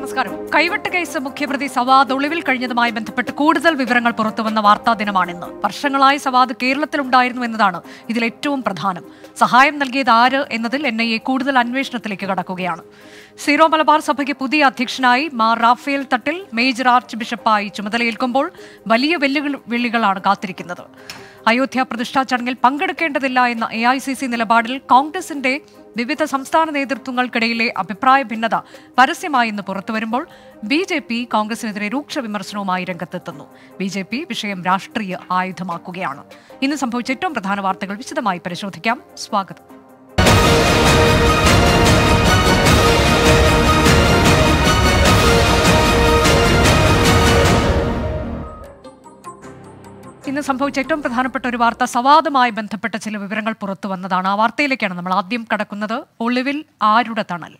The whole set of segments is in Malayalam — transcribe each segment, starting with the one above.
നമസ്കാരം കൈവെട്ട് കേസ് മുഖ്യപ്രതി സവാദ് ഒളിവിൽ കഴിഞ്ഞതുമായി ബന്ധപ്പെട്ട് കൂടുതൽ വിവരങ്ങൾ പുറത്തുവന്ന വാർത്താ ദിനമാണിന്ന് വർഷങ്ങളായി സവാദ് കേരളത്തിലുണ്ടായിരുന്നു എന്നതാണ് ഇതിൽ ഏറ്റവും പ്രധാനം സഹായം നൽകിയത് ആര് എന്നതിൽ എൻ ഐ എ കൂടുതൽ അന്വേഷണത്തിലേക്ക് കടക്കുകയാണ് സീറോ മലബാർ സഭയ്ക്ക് പുതിയ അധ്യക്ഷനായി Mar Raphael Thattil major arch ബിഷപ്പായി ചുമതലയേൽക്കുമ്പോൾ വലിയ വെല്ലുവിളികളാണ് കാത്തിരിക്കുന്നത് അയോധ്യ പ്രതിഷ്ഠാ ചടങ്ങിൽ പങ്കെടുക്കേണ്ടതില്ല എന്ന എ ഐ സി സി നിലപാടിൽ കോൺഗ്രസിന്റെ വിവിധ സംസ്ഥാന നേതൃത്വങ്ങൾക്കിടയിലെ അഭിപ്രായ ഭിന്നത പരസ്യമായി ഇന്ന് പുറത്തുവരുമ്പോൾ ബി ജെ പി കോൺഗ്രസിനെതിരെ രൂക്ഷ വിമർശനവുമായി രംഗത്തെത്തുന്നു ബി ജെ പി വിഷയം രാഷ്ട്രീയ ആയുധമാക്കുകയാണ് ഇന്ന് സംഭവിച്ച ഏറ്റവും പ്രധാന വാർത്തകൾ വിശദമായി പരിശോധിക്കാം സ്വാഗതം ഇന്ന് സംഭവിച്ച ഏറ്റവും പ്രധാനപ്പെട്ട ഒരു വാർത്ത സവാദുമായി ബന്ധപ്പെട്ട ചില വിവരങ്ങൾ പുറത്തു വന്നതാണ് ആ വാർത്തയിലേക്കാണ് നമ്മൾ ആദ്യം കടക്കുന്നത് ഒളിവിൽ ആരുടെ തണൽ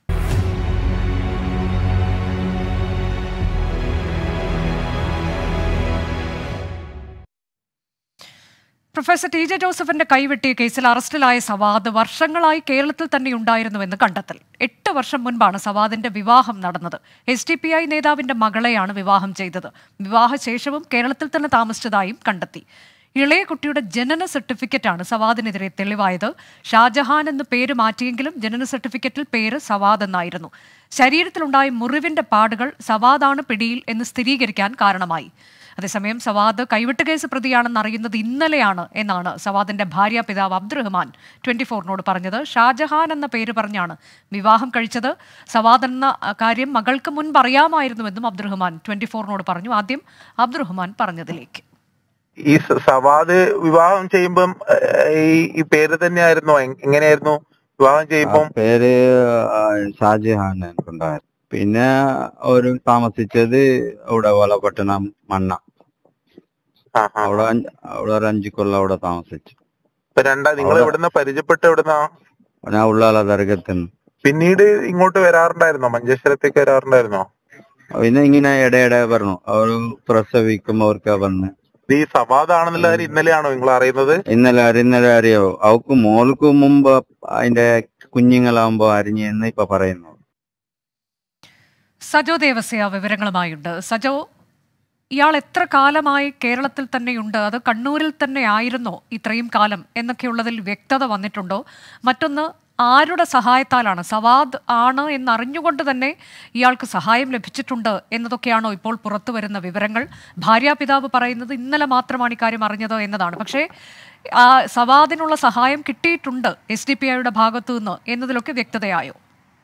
പ്രൊഫസർ ടി ജെ ജോസഫിന്റെ കൈവെട്ടിയ കേസിൽ അറസ്റ്റിലായ സവാദ് വർഷങ്ങളായി കേരളത്തിൽ തന്നെ ഉണ്ടായിരുന്നുവെന്ന് കണ്ടെത്തൽ എട്ട് വർഷം മുൻപാണ് സവാദിന്റെ വിവാഹം നടന്നത് എസ് ഡി പി ഐ നേതാവിന്റെ മകളെയാണ് വിവാഹം ചെയ്തത് വിവാഹശേഷവും കേരളത്തിൽ തന്നെ താമസിച്ചതായും കണ്ടെത്തി ഇളയ കുട്ടിയുടെ ജനന സർട്ടിഫിക്കറ്റാണ് സവാദിനെതിരെ തെളിവായത് ഷാജഹാൻ എന്ന് പേര് മാറ്റിയെങ്കിലും ജനന സർട്ടിഫിക്കറ്റിൽ പേര് സവാദ് എന്നായിരുന്നു ശരീരത്തിലുണ്ടായ മുറിവിന്റെ പാടുകൾ സവാദാണ് പിടിയിൽ എന്ന് സ്ഥിരീകരിക്കാൻ കാരണമായി അതേസമയം സവാദ് കൈവിട്ട് കേസ് പ്രതിയാണെന്ന് അറിയുന്നത് ഇന്നലെയാണ് എന്നാണ് സവാദിന്റെ ഭാര്യ പിതാവ് അബ്ദുറഹ്മാൻ ട്വന്റി ഫോറിനോട് പറഞ്ഞത് ഷാജഹാൻ എന്ന പേര് പറഞ്ഞാണ് വിവാഹം കഴിച്ചത് സവാദ് എന്ന കാര്യം മകൾക്ക് മുൻപ് അറിയാമായിരുന്നുവെന്നും അബ്ദുറഹ്മാൻ ട്വന്റി ഫോറിനോട് പറഞ്ഞു ആദ്യം അബ്ദുറഹ്മാൻ പറഞ്ഞതിലേക്ക് ഈ സ- സവാദ് വിവാഹം ചെയ്യുമ്പം ഏഹ്, ഈ ഈ പേര് തന്നെയായിരുന്നോ എങ്- എങ്ങനെയായിരുന്നു വിവാഹം ആ ചെയ്യുമ്പം പേര് ആ, ഷാജഹാൻ എനിക്കുണ്ടായിരുന്നു പിന്നെ ഒരു താമസിച്ചത് ഇവിടെ വലപട്ടണം മണ്ണ ആ, ആ. അവിടെ അഞ്ച്- അവിടെ ഒരു അഞ്ചു കൊല്ലം അവിടെ താമസിച്ചു ഇപ്പൊ രണ്ടാ നിങ്ങൾ അവിടെ- എവിടുന്ന പരിചയപ്പെട്ട് എവിടുന്നാ ഞാൻ ഉള്ളാല ദർഗത്തിന് പിന്നീട് ഇങ്ങോട്ട് വരാറുണ്ടായിരുന്നോ മഞ്ചേശ്വരത്തേക്ക് വരാറുണ്ടായിരുന്നോ പിന്നെ ഇങ്ങനെ ഇടയിടെ പറഞ്ഞു അവർ പ്രസവിക്കുമ്പോ അവർക്ക് വന്ന് ഇത് ഈ സവാദ് ആണെന്നുള്ള കാര്യം ഇന്നലെയാണോ നിങ്ങൾ അറിയുന്നത് ഇന്നലെ അറി- ഇന്നലെ അറിയാവോ അവക്ക് മോൾക്ക് മുമ്പ് അതിന്റെ കുഞ്ഞുങ്ങളാവുമ്പോ അരിഞ്ഞെന്ന് ഇപ്പൊ പറയുന്നു സജോ ദേവസ്യ വിവരങ്ങളുമായുണ്ട് സജോ ഇയാൾ എത്ര കാലമായി കേരളത്തിൽ തന്നെയുണ്ട് അത് കണ്ണൂരിൽ തന്നെ ആയിരുന്നോ ഇത്രയും കാലം എന്നൊക്കെയുള്ളതിൽ വ്യക്തത വന്നിട്ടുണ്ടോ മറ്റൊന്ന് ആരുടെ സഹായത്താലാണ് സവാദ് ആണ് എന്നറിഞ്ഞുകൊണ്ട് തന്നെ ഇയാൾക്ക് സഹായം ലഭിച്ചിട്ടുണ്ട് എന്നതൊക്കെയാണോ ഇപ്പോൾ പുറത്തു വരുന്ന വിവരങ്ങൾ ഭാര്യാപിതാവ് പറയുന്നത് ഇന്നലെ മാത്രമാണ് ഇക്കാര്യം അറിഞ്ഞത് എന്നതാണ് പക്ഷേ ആ സവാദിനുള്ള സഹായം കിട്ടിയിട്ടുണ്ട് എസ് ഡി പി ഐയുടെ ഭാഗത്തു നിന്ന് എന്നതിലൊക്കെ വ്യക്തതയായോ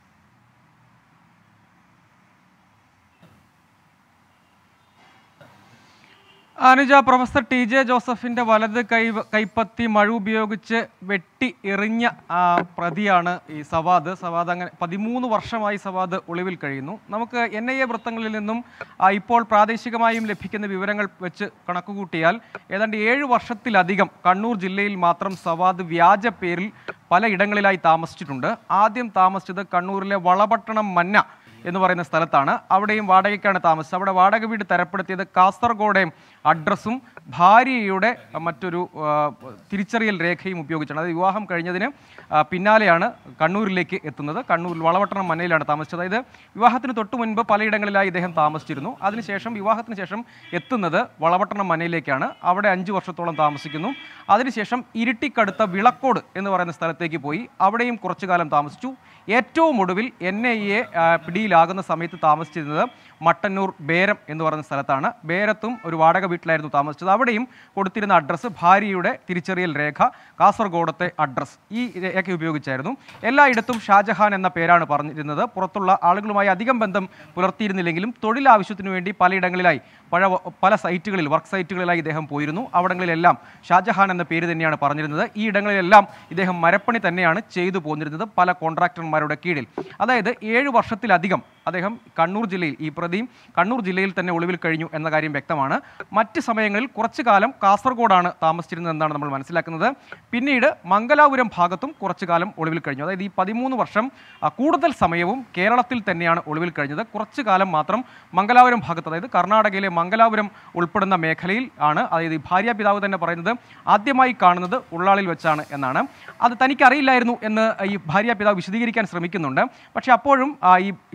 അനുജ പ്രൊഫസർ ടി ജെ ജോസഫിന്റെ വലത് കൈ കൈപ്പത്തി മഴ ഉപയോഗിച്ച് വെട്ടി എറിഞ്ഞ ആ, പ്രതിയാണ് ഈ സവാദ് സവാദ് അങ്ങനെ പതിമൂന്ന് വർഷമായി സവാദ് ഒളിവിൽ കഴിയുന്നു നമുക്ക് എൻ ഐ എ വൃത്തങ്ങളിൽ നിന്നും ആ, ഇപ്പോൾ പ്രാദേശികമായും ലഭിക്കുന്ന വിവരങ്ങൾ വെച്ച് കണക്കുകൂട്ടിയാൽ ഏതാണ്ട് ഏഴ് വർഷത്തിലധികം കണ്ണൂർ ജില്ലയിൽ മാത്രം സവാദ് വ്യാജ പേരിൽ പലയിടങ്ങളിലായി താമസിച്ചിട്ടുണ്ട് ആദ്യം താമസിച്ചത് കണ്ണൂരിലെ വളപട്ടണം മന്ന എന്ന് പറയുന്ന സ്ഥലത്താണ് അവിടെയും വാടകയ്ക്കാണ് താമസിച്ചത് അവിടെ വാടക വീട് തരപ്പെടുത്തിയത് കാസർഗോഡെ അഡ്രസ്സും ഭാര്യയുടെ മറ്റൊരു ആ, തിരിച്ചറിയൽ രേഖയും ഉപയോഗിച്ചാണ് അതായത് വിവാഹം കഴിഞ്ഞതിന് ആ, പിന്നാലെയാണ് കണ്ണൂരിലേക്ക് എത്തുന്നത് കണ്ണൂരിൽ വളവട്ടണം മനയിലാണ് താമസിച്ചത് അതായത് വിവാഹത്തിന് തൊട്ട് മുൻപ് പലയിടങ്ങളിലായി ഇദ്ദേഹം താമസിച്ചിരുന്നു അതിനുശേഷം വിവാഹത്തിന് ശേഷം എത്തുന്നത് വളവട്ടണം മനയിലേക്കാണ് അവിടെ അഞ്ച് വർഷത്തോളം താമസിക്കുന്നു അതിനുശേഷം ഇരിട്ടിക്കടുത്ത വിളക്കോട് എന്ന് പറയുന്ന സ്ഥലത്തേക്ക് പോയി അവിടെയും കുറച്ചു കാലം താമസിച്ചു ഏറ്റവും ഒടുവിൽ എൻ ഐ എ പിടിയിലാകുന്ന സമയത്ത് താമസിച്ചിരുന്നത് മട്ടന്നൂർ ബേരം എന്ന് പറയുന്ന സ്ഥലത്താണ് ബേരത്തും ഒരു വാടക വീട്ടിലായിരുന്നു താമസിച്ചത് അവിടെയും കൊടുത്തിരുന്ന അഡ്രസ്സ് ഭാര്യയുടെ തിരിച്ചറിയൽ രേഖ കാസർഗോഡത്തെ അഡ്രസ്സ് ഈ രേഖ ഉപയോഗിച്ചായിരുന്നു എല്ലായിടത്തും ഷാജഹാൻ എന്ന പേരാണ് പറഞ്ഞിരുന്നത് പുറത്തുള്ള ആളുകളുമായി അധികം ബന്ധം പുലർത്തിയിരുന്നില്ലെങ്കിലും തൊഴിൽ ആവശ്യത്തിനു വേണ്ടി പലയിടങ്ങളിലായി പല പല സൈറ്റുകളിൽ വർക്ക് സൈറ്റുകളിലായി ഇദ്ദേഹം പോയിരുന്നു അവിടങ്ങളിലെല്ലാം ഷാജഹാൻ എന്ന പേര് തന്നെയാണ് പറഞ്ഞിരുന്നത് ഈ ഇടങ്ങളിലെല്ലാം ഇദ്ദേഹം മരപ്പണി തന്നെയാണ് ചെയ്തു പോന്നിരുന്നത് പല കോൺട്രാക്ടർമാരുടെ കീഴിൽ അതായത് ഏഴ് വർഷത്തിലധികം അദ്ദേഹം കണ്ണൂർ ജില്ലയിൽ ഈ പ്രതിയും കണ്ണൂർ ജില്ലയിൽ തന്നെ ഒളിവിൽ കഴിഞ്ഞു എന്ന കാര്യം വ്യക്തമാണ് മറ്റ് സമയങ്ങളിൽ കുറച്ചു കാലം കാസർഗോഡാണ് താമസിച്ചിരുന്നത് എന്നാണ് നമ്മൾ മനസ്സിലാക്കുന്നത് പിന്നീട് മംഗലാപുരം ഭാഗത്തും കുറച്ചു കാലം ഒളിവിൽ കഴിഞ്ഞു അതായത് ഈ പതിമൂന്ന് വർഷം ആ, കൂടുതൽ സമയവും കേരളത്തിൽ തന്നെയാണ് ഒളിവിൽ കഴിഞ്ഞത് കുറച്ചു കാലം മാത്രം മംഗലാപുരം ഭാഗത്ത് അതായത് കർണാടകയിലെ മംഗലാപുരം ഉൾപ്പെടുന്ന മേഖലയിൽ ആണ് അതായത് ഈ ഭാര്യ പിതാവ് തന്നെ പറയുന്നത് ആദ്യമായി കാണുന്നത് ഉള്ളാളിൽ വെച്ചാണ് എന്നാണ് അത് തനിക്കറിയില്ലായിരുന്നു എന്ന് ഈ ഭാര്യ പിതാവ് വിശദീകരിക്കാൻ ശ്രമിക്കുന്നുണ്ട് പക്ഷേ അപ്പോഴും ആ, ഈ ഈ ഇദ്ദേഹത്തെ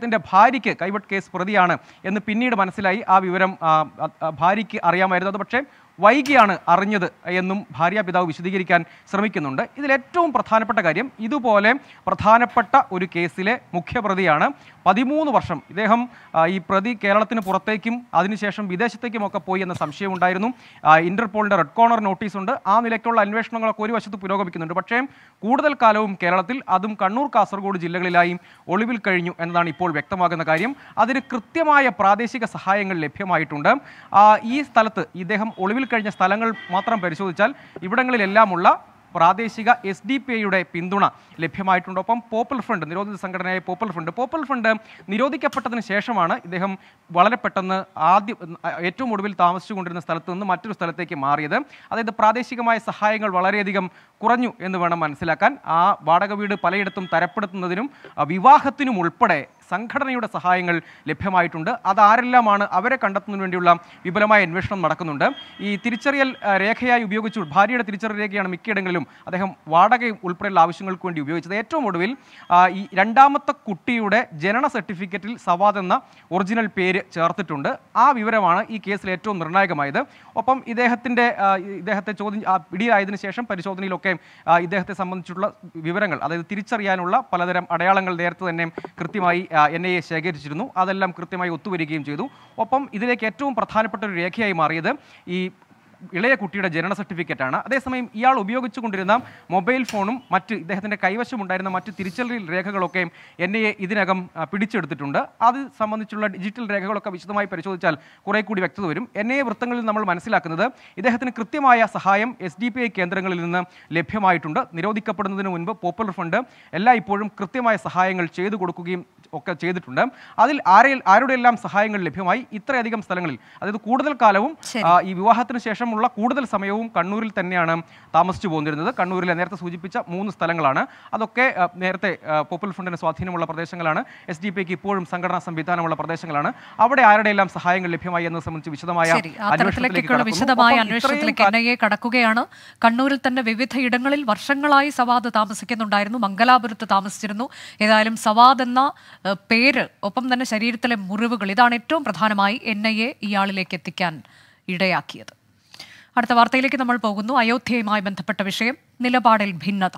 അദ്ദേഹത്തിന്റെ ഭാര്യയ്ക്ക് കൈവട്ട് കേസ് പ്രതിയാണ് എന്ന് പിന്നീട് മനസ്സിലായി ആ വിവരം ആ, ആ, ആ, ഭാര്യയ്ക്ക് അറിയാമായിരുന്നു അത് പക്ഷേ വൈകിയാണ് അറിഞ്ഞത് എന്നും ഭാര്യ പിതാവ് വിശദീകരിക്കാൻ ശ്രമിക്കുന്നുണ്ട് ഇതിൽ ഏറ്റവും പ്രധാനപ്പെട്ട കാര്യം ഇതുപോലെ പ്രധാനപ്പെട്ട ഒരു കേസിലെ മുഖ്യപ്രതിയാണ് പതിമൂന്ന് വർഷം ഇദ്ദേഹം ആ, ഈ പ്രതി കേരളത്തിന് പുറത്തേക്കും അതിനുശേഷം വിദേശത്തേക്കുമൊക്കെ പോയി എന്ന സംശയമുണ്ടായിരുന്നു ആ, ഇന്റർപോളിന്റെ റെഡ് കോർണർ നോട്ടീസുണ്ട് ആ നിലയ്ക്കുള്ള അന്വേഷണങ്ങളൊക്കെ ഒരു വശത്ത് പുരോഗമിക്കുന്നുണ്ട് പക്ഷേ കൂടുതൽ കാലവും കേരളത്തിൽ അതും കണ്ണൂർ കാസർഗോഡ് ജില്ലകളിലായി ഒളിവിൽ കഴിഞ്ഞു എന്നതാണ് ഇപ്പോൾ വ്യക്തമാകുന്ന കാര്യം അതിന് കൃത്യമായ പ്രാദേശിക സഹായങ്ങൾ ലഭ്യമായിട്ടുണ്ട് ആ, ഈ സ്ഥലത്ത് ഇദ്ദേഹം ഒളിവിൽ കഴിഞ്ഞ സ്ഥലങ്ങൾ മാത്രം പരിശോധിച്ചാൽ ഇവിടങ്ങളിലെല്ലാമുള്ള പ്രാദേശിക എസ് ഡി പി ഐയുടെ പിന്തുണ ലഭ്യമായിട്ടുണ്ട് ഒപ്പം പോപ്പുലർ ഫ്രണ്ട് നിരോധിത സംഘടനയായ പോപ്പുലർ ഫ്രണ്ട് പോപ്പുലർ ഫ്രണ്ട് നിരോധിക്കപ്പെട്ടതിന് ശേഷമാണ് ഇദ്ദേഹം വളരെ പെട്ടെന്ന് ആദ്യം ഏറ്റവും ഒടുവിൽ താമസിച്ചുകൊണ്ടിരുന്ന സ്ഥലത്ത് നിന്ന് മറ്റൊരു സ്ഥലത്തേക്ക് മാറിയത് അതായത് പ്രാദേശികമായ സഹായങ്ങൾ വളരെയധികം കുറഞ്ഞു എന്ന് വേണം മനസ്സിലാക്കാൻ ആ വാടക വീട് പലയിടത്തും തരപ്പെടുത്തുന്നതിനും ആ, വിവാഹത്തിനും ഉൾപ്പെടെ സംഘടനയുടെ സഹായങ്ങൾ ലഭ്യമായിട്ടുണ്ട് അതാരെല്ലാമാണ് അവരെ കണ്ടെത്തുന്നതിന് വേണ്ടിയുള്ള വിപുലമായ അന്വേഷണം നടക്കുന്നുണ്ട് ഈ തിരിച്ചറിയൽ ആ, രേഖയായി ഉപയോഗിച്ചു ഭാര്യയുടെ തിരിച്ചറിയൽ രേഖയാണ് മിക്കയിടങ്ങളിലും അദ്ദേഹം വാടക ഉൾപ്പെടെയുള്ള ആവശ്യങ്ങൾക്ക് വേണ്ടി ഉപയോഗിച്ചത് ഏറ്റവും ഒടുവിൽ ആ, ഈ രണ്ടാമത്തെ കുട്ടിയുടെ ജനന സർട്ടിഫിക്കറ്റിൽ സവാദ് എന്ന ഒറിജിനൽ പേര് ചേർത്തിട്ടുണ്ട് ആ വിവരമാണ് ഈ കേസിൽ ഏറ്റവും നിർണായകമായത് ഒപ്പം ഇദ്ദേഹത്തിൻ്റെ ആ, ഇദ്ദേഹത്തെ ചോദ്യം ആ, പിടിയിലായതിനു ശേഷം പരിശോധനയിലൊക്കെ ആ, ഇദ്ദേഹത്തെ സംബന്ധിച്ചുള്ള വിവരങ്ങൾ അതായത് തിരിച്ചറിയാനുള്ള പലതരം അടയാളങ്ങൾ നേരത്തെ തന്നെ കൃത്യമായി എൻ ഐ എ ശേഖരിച്ചിരുന്നു അതെല്ലാം കൃത്യമായി ഒത്തുവരികയും ചെയ്തു ഒപ്പം ഇതിലേക്ക് ഏറ്റവും പ്രധാനപ്പെട്ട ഒരു രേഖയായി മാറിയത് ഈ ഇളയ കുട്ടിയുടെ ജനന സർട്ടിഫിക്കറ്റാണ് അതേസമയം ഇയാൾ ഉപയോഗിച്ചുകൊണ്ടിരുന്ന മൊബൈൽ ഫോണും മറ്റ് ഇദ്ദേഹത്തിൻ്റെ കൈവശമുണ്ടായിരുന്ന മറ്റ് തിരിച്ചറിയൽ രേഖകളൊക്കെ എൻ ഐ എ ഇതിനകം ആ, പിടിച്ചെടുത്തിട്ടുണ്ട് അത് സംബന്ധിച്ചുള്ള ഡിജിറ്റൽ രേഖകളൊക്കെ വിശദമായി പരിശോധിച്ചാൽ കുറെ കൂടി വ്യക്തത വരും എൻ ഐ എ വൃത്തങ്ങളിൽ നമ്മൾ മനസ്സിലാക്കുന്നത് ഇദ്ദേഹത്തിന് കൃത്യമായ സഹായം എസ് ഡി പി ഐ കേന്ദ്രങ്ങളിൽ നിന്ന് ലഭ്യമായിട്ടുണ്ട് നിരോധിക്കപ്പെടുന്നതിന് മുൻപ് പോപ്പുലർ ഫണ്ട് എല്ലാ ഇപ്പോഴും കൃത്യമായ സഹായങ്ങൾ ചെയ്തു കൊടുക്കുകയും ഒക്കെ ചെയ്തിട്ടുണ്ട് അതിൽ ആരെ ആരുടെ എല്ലാം സഹായങ്ങൾ ലഭ്യമായി ഇത്രയധികം സ്ഥലങ്ങളിൽ അതായത് കൂടുതൽ കാലവും ശരി. ആ, ഈ വിവാഹത്തിന് ശേഷമുള്ള കൂടുതൽ സമയവും കണ്ണൂരിൽ തന്നെയാണ് താമസിച്ചു പോന്നിരുന്നത് കണ്ണൂരിലെ നേരത്തെ സൂചിപ്പിച്ച മൂന്ന് സ്ഥലങ്ങളാണ് അതൊക്കെ ആ, നേരത്തെ ആ, പോപ്പുലർ ഫണ്ടിന് സ്വാധീനമുള്ള പ്രദേശങ്ങളാണ് എസ് ഡി പിക്ക് ഇപ്പോഴും സംഘടനാ സംവിധാനമുള്ള പ്രദേശങ്ങളാണ് അവിടെ ആരുടെ എല്ലാം സഹായങ്ങൾ ലഭ്യമായി എന്നത് സംബന്ധിച്ച് വിശദമായ ശരി ആ അന്വേഷണത്തിലേക്ക് തരത്തിലേക്കുള്ള കടക്കുന്നു. വിശദമായ ഒപ്പം അന്വേഷണത്തിലേക്ക് ഇത്രയും എൻ ഐ എ കടക്കുകയാണ് കണ്ണൂരിൽ തന്നെ വിവിധ ഇടങ്ങളിൽ വർഷങ്ങളായി സവാദ് താമസിക്കുന്നുണ്ടായിരുന്നു മംഗലാപുരത്ത് താമസിച്ചിരുന്നു ഏതായാലും സവാദ് എന്ന ഏഹ്, പേര് ഒപ്പം തന്നെ ശരീരത്തിലെ മുറിവുകൾ ഇതാണ് ഏറ്റവും പ്രധാനമായി എൻ ഐ എ ഇയാളിലേക്ക് എത്തിക്കാൻ ഇടയാക്കിയത് അടുത്ത വാർത്തയിലേക്ക് നമ്മൾ പോകുന്നു അയോധ്യയുമായി ബന്ധപ്പെട്ട വിഷയം നിലപാടിൽ ഭിന്നത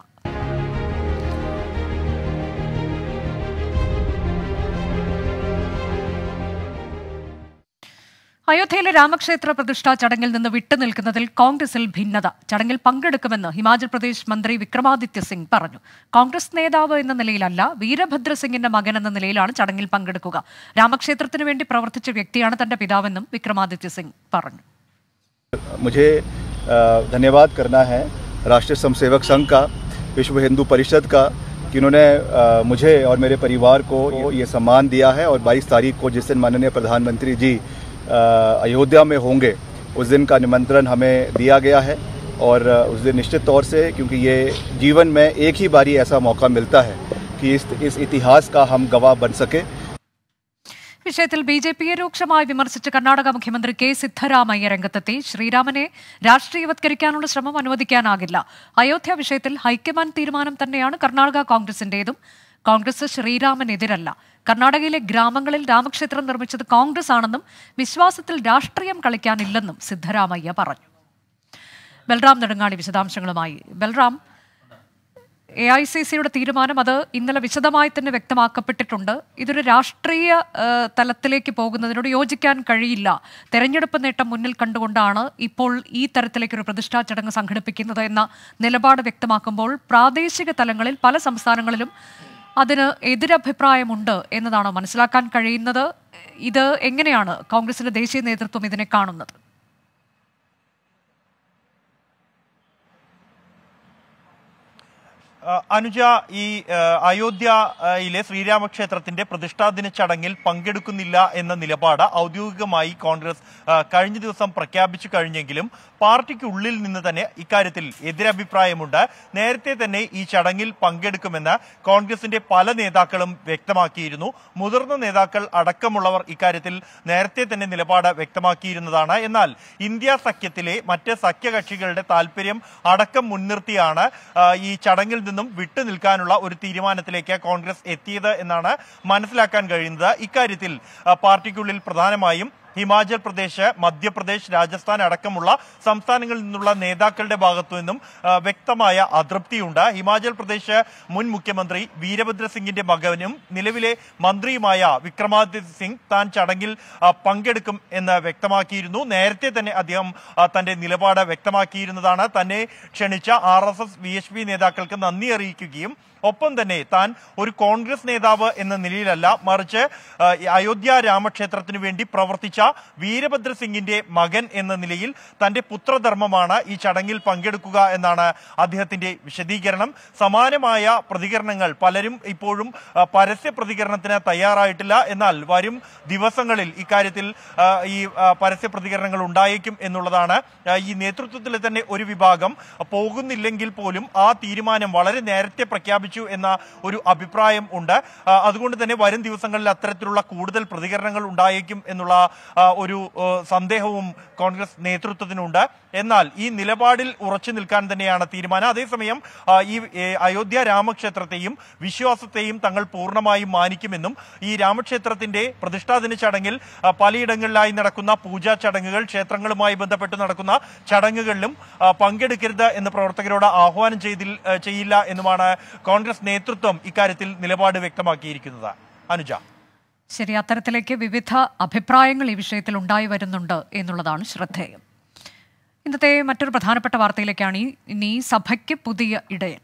അയോധ്യയിലെ രാമക്ഷേത്ര പ്രതിഷ്ഠാ ചടങ്ങിൽ നിന്ന് വിട്ടുനിൽക്കുന്നതിൽ കോൺഗ്രസിൽ ഭിന്നത ചടങ്ങിൽ പങ്കെടുക്കുമെന്ന് ഹിമാചൽ പ്രദേശ് മന്ത്രി വിക്രമാദിത്യ സിംഗ് പറഞ്ഞു കോൺഗ്രസ് നേതാവ് എന്ന നിലയിലല്ല വീരഭദ്ര സിംഗിന്റെ മകൻ എന്ന നിലയിലാണ് ചടങ്ങിൽ പങ്കെടുക്കുക രാമക്ഷേത്രത്തിനു വേണ്ടി പ്രവർത്തിച്ച വ്യക്തിയാണ് തന്റെ പിതാവെന്നും വിക്രമാദിത്യ സിംഗ് പറഞ്ഞു मुझे अ, धन्यवाद करना है राष्ट्रीय स्वयंसेवक संघ का विश्व हिंदू परिषद का कि उन्होंने अ, मुझे और मेरे परिवार को ये सम्मान दिया है और 22 तारीख को जिस दिन माननीय प्रधानमंत्री जी अ, अयोध्या में होंगे उस दिन का निमंत्रण हमें दिया गया है और अ, उस दिन निश्चित तौर से क्योंकि ये जीवन में एक ही बारी ऐसा मौका मिलता है कि इस इस इतिहास का हम गवाह बन सके വിഷയത്തിൽ ബി ജെ പിയെ രൂക്ഷമായി വിമർശിച്ച് കർണാടക മുഖ്യമന്ത്രി കെ സിദ്ധരാമയ്യ രംഗത്തെത്തി ശ്രീരാമനെ രാഷ്ട്രീയവത്കരിക്കാനുള്ള ശ്രമം അനുവദിക്കാനാകില്ല അയോധ്യ വിഷയത്തിൽ ഹൈക്കമാൻഡ് തീരുമാനം തന്നെയാണ് കർണാടക കോൺഗ്രസിന്റേതും കോൺഗ്രസ് ശ്രീരാമനെതിരല്ല കർണാടകയിലെ ഗ്രാമങ്ങളിൽ രാമക്ഷേത്രം നിർമ്മിച്ചത് കോൺഗ്രസ് ആണെന്നും വിശ്വാസത്തിൽ രാഷ്ട്രീയം കളിക്കാനില്ലെന്നും സിദ്ധരാമയ്യ പറഞ്ഞു ബൽറാം നെടുങ്ങാടി വിശദാംശങ്ങളുമായി ബൽറാം എ ഐ സി സിയുടെ തീരുമാനം അത് ഇന്നലെ വിശദമായി തന്നെ വ്യക്തമാക്കപ്പെട്ടിട്ടുണ്ട് ഇതൊരു രാഷ്ട്രീയ ആ, തലത്തിലേക്ക് പോകുന്നതിനോട് യോജിക്കാൻ കഴിയില്ല തെരഞ്ഞെടുപ്പ് നേട്ടം മുന്നിൽ കണ്ടുകൊണ്ടാണ് ഇപ്പോൾ ഈ തരത്തിലേക്കൊരു പ്രതിഷ്ഠാ ചടങ്ങ് സംഘടിപ്പിക്കുന്നത് എന്ന നിലപാട് വ്യക്തമാക്കുമ്പോൾ പ്രാദേശിക തലങ്ങളിൽ പല സംസ്ഥാനങ്ങളിലും അതിന് എതിരഭിപ്രായമുണ്ട് എന്നതാണോ മനസ്സിലാക്കാൻ കഴിയുന്നത് ഇത് എങ്ങനെയാണ് കോൺഗ്രസിന്റെ ദേശീയ നേതൃത്വം ഇതിനെ കാണുന്നത് ആ, അനുജ ഈ ആ, അയോധ്യയിലെ ശ്രീരാമക്ഷേത്രത്തിന്റെ പ്രതിഷ്ഠാദിന ചടങ്ങിൽ പങ്കെടുക്കുന്നില്ല എന്ന നിലപാട് ഔദ്യോഗികമായി കോൺഗ്രസ് ആ, കഴിഞ്ഞ ദിവസം പ്രഖ്യാപിച്ചു കഴിഞ്ഞെങ്കിലും പാർട്ടിക്കുള്ളിൽ നിന്ന് തന്നെ ഇക്കാര്യത്തിൽ എതിരഭിപ്രായമുണ്ട് നേരത്തെ തന്നെ ഈ ചടങ്ങിൽ പങ്കെടുക്കുമെന്ന് കോൺഗ്രസിന്റെ പല നേതാക്കളും വ്യക്തമാക്കിയിരുന്നു മുതിർന്ന നേതാക്കൾ അടക്കമുള്ളവർ ഇക്കാര്യത്തിൽ നേരത്തെ തന്നെ നിലപാട് വ്യക്തമാക്കിയിരുന്നതാണ് എന്നാൽ ഇന്ത്യ സഖ്യത്തിലെ മറ്റ് സഖ്യകക്ഷികളുടെ താല്പര്യം അടക്കം മുൻനിർത്തിയാണ് ആ, ഈ ചടങ്ങിൽ നിന്ന് നിന്നും വിട്ടുനിൽക്കാനുള്ള ഒരു തീരുമാനത്തിലേക്ക് കോൺഗ്രസ് എത്തിയത് എന്നാണ് മനസ്സിലാക്കാൻ കഴിയുന്നത് ഇക്കാര്യത്തിൽ ആ, പാർട്ടിക്കുള്ളിൽ പ്രധാനമായും ഹിമാചൽ പ്രദേശ് മധ്യപ്രദേശ് രാജസ്ഥാൻ അടക്കമുള്ള സംസ്ഥാനങ്ങളിൽ നിന്നുള്ള നേതാക്കളുടെ ഭാഗത്തു നിന്നും ആ, വ്യക്തമായ അതൃപ്തിയുണ്ട് ഹിമാചൽ പ്രദേശ് മുൻ മുഖ്യമന്ത്രി വീരഭദ്ര സിംഗിന്റെ മകനും നിലവിലെ മന്ത്രിയുമായ വിക്രമാദിത്യ സിംഗ് താൻ ചടങ്ങിൽ ആ, പങ്കെടുക്കും എന്ന് വ്യക്തമാക്കിയിരുന്നു നേരത്തെ തന്നെ അദ്ദേഹം ആ, തന്റെ നിലപാട് വ്യക്തമാക്കിയിരുന്നതാണ് തന്നെ ക്ഷണിച്ച R S S V H P നേതാക്കൾക്ക് നന്ദി അറിയിക്കുകയും ഒപ്പം തന്നെ താൻ ഒരു കോൺഗ്രസ് നേതാവ് എന്ന നിലയിലല്ല മറിച്ച് ആ, ഈ അയോധ്യ രാമക്ഷേത്രത്തിനു വേണ്ടി പ്രവർത്തിച്ച വീരഭദ്ര സിംഗിന്റെ മകൻ എന്ന നിലയിൽ തന്റെ പുത്രധർമ്മമാണ് ഈ ചടങ്ങിൽ പങ്കെടുക്കുക എന്നാണ് അദ്ദേഹത്തിന്റെ വിശദീകരണം സമാനമായ പ്രതികരണങ്ങൾ പലരും ഇപ്പോഴും ആ, പരസ്യ പ്രതികരണത്തിന് തയ്യാറായിട്ടില്ല എന്നാൽ വരും ദിവസങ്ങളിൽ ഇക്കാര്യത്തിൽ ആ, ഈ ആ, പരസ്യ പ്രതികരണങ്ങൾ ഉണ്ടായേക്കും എന്നുള്ളതാണ് ആ, ഈ നേതൃത്വത്തിലെ തന്നെ ഒരു വിഭാഗം പോകുന്നില്ലെങ്കിൽ പോലും ആ തീരുമാനം വളരെ നേരത്തെ പ്രഖ്യാപിച്ചു എന്ന ഒരു അഭിപ്രായം ഉണ്ട് ആ, അതുകൊണ്ട് തന്നെ വരും ദിവസങ്ങളിൽ അത്തരത്തിലുള്ള കൂടുതൽ പ്രതികരണങ്ങൾ ഉണ്ടായേക്കും എന്നുള്ള ആ, ഒരു ആ, സന്ദേഹവും കോൺഗ്രസ് നേതൃത്വത്തിനുണ്ട് എന്നാൽ ഈ നിലപാടിൽ ഉറച്ചു നിൽക്കാൻ തന്നെയാണ് തീരുമാനം അതേസമയം ആ, ഈ ഏ, അയോധ്യ രാമക്ഷേത്രത്തെയും വിശ്വാസത്തെയും തങ്ങൾ പൂർണ്ണമായും മാനിക്കുമെന്നും ഈ രാമക്ഷേത്രത്തിന്റെ പ്രതിഷ്ഠാദിന ചടങ്ങിൽ ആ, പലയിടങ്ങളിലായി നടക്കുന്ന പൂജാ ചടങ്ങുകൾ ക്ഷേത്രങ്ങളുമായി ബന്ധപ്പെട്ട് നടക്കുന്ന ചടങ്ങുകളിലും ആ, പങ്കെടുക്കരുത് എന്ന് പ്രവർത്തകരോട് ആഹ്വാനം ചെയ്തിൽ ആ, ചെയ്യില്ല എന്നുമാണ് കോൺഗ്രസ് നേതൃത്വം ഇക്കാര്യത്തിൽ നിലപാട് വ്യക്തമാക്കിയിരിക്കുന്നത് അനുജ ശരി അത്തരത്തിലേക്ക് വിവിധ അഭിപ്രായങ്ങൾ ഈ വിഷയത്തിൽ ഉണ്ടായി വരുന്നുണ്ട് എന്നുള്ളതാണ് ശ്രദ്ധേയം ഇന്നത്തെ മറ്റൊരു പ്രധാനപ്പെട്ട വാർത്തയിലേക്കാണ് ഈ ഇനി സഭയ്ക്ക് പുതിയ ഇടയൻ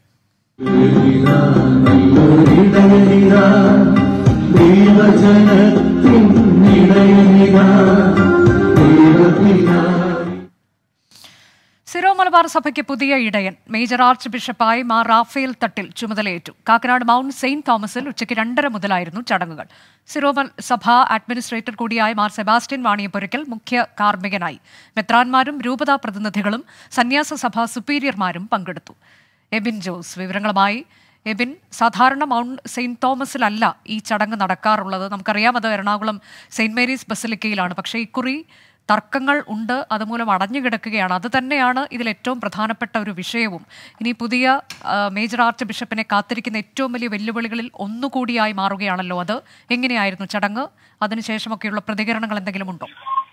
സിറോ മലബാർ സഭയ്ക്ക് പുതിയ ഇടയൻ മേജർ ആർച്ച് ബിഷപ്പായി മാർ റാഫേൽ തട്ടിൽ ചുമതലയേറ്റു കാക്കനാട് മൗണ്ട് സെയിന്റ് തോമസിൽ ഉച്ചയ്ക്ക് രണ്ടര മുതലായിരുന്നു ചടങ്ങുകൾ സിറോ മൽ- സഭ അഡ്മിനിസ്ട്രേറ്റർ കൂടിയായ മാർ സെബാസ്റ്റ്യൻ വാണിയപ്പൊരിക്കൽ മുഖ്യ കാർമ്മികനായി മെത്രാന്മാരും രൂപതാ പ്രതിനിധികളും സന്യാസ സഭ സുപ്പീരിയർമാരും പങ്കെടുത്തു എബിൻ ജോസ് വിവരങ്ങളുമായി എബിൻ സാധാരണ മൗണ്ട് സെയിന്റ് തോമസിലല്ല ഈ ചടങ്ങ് നടക്കാറുള്ളത് നമുക്കറിയാം അത് എറണാകുളം സെയിന്റ് മേരീസ് ബസലിക്കയിലാണ് പക്ഷേ ഇക്കുറി തർക്കങ്ങൾ ഉണ്ട് അതുമൂലം അടഞ്ഞു കിടക്കുകയാണ് അത് തന്നെയാണ് ഇതിൽ ഏറ്റവും പ്രധാനപ്പെട്ട ഒരു വിഷയവും ഇനി പുതിയ ആ, മേജർ ആർച്ച് ബിഷപ്പിനെ കാത്തിരിക്കുന്ന ഏറ്റവും വലിയ വെല്ലുവിളികളിൽ ഒന്നുകൂടിയായി മാറുകയാണല്ലോ അത് എങ്ങനെയായിരുന്നു ചടങ്ങ് അതിനുശേഷമൊക്കെയുള്ള പ്രതികരണങ്ങൾ എന്തെങ്കിലും ഉണ്ടോ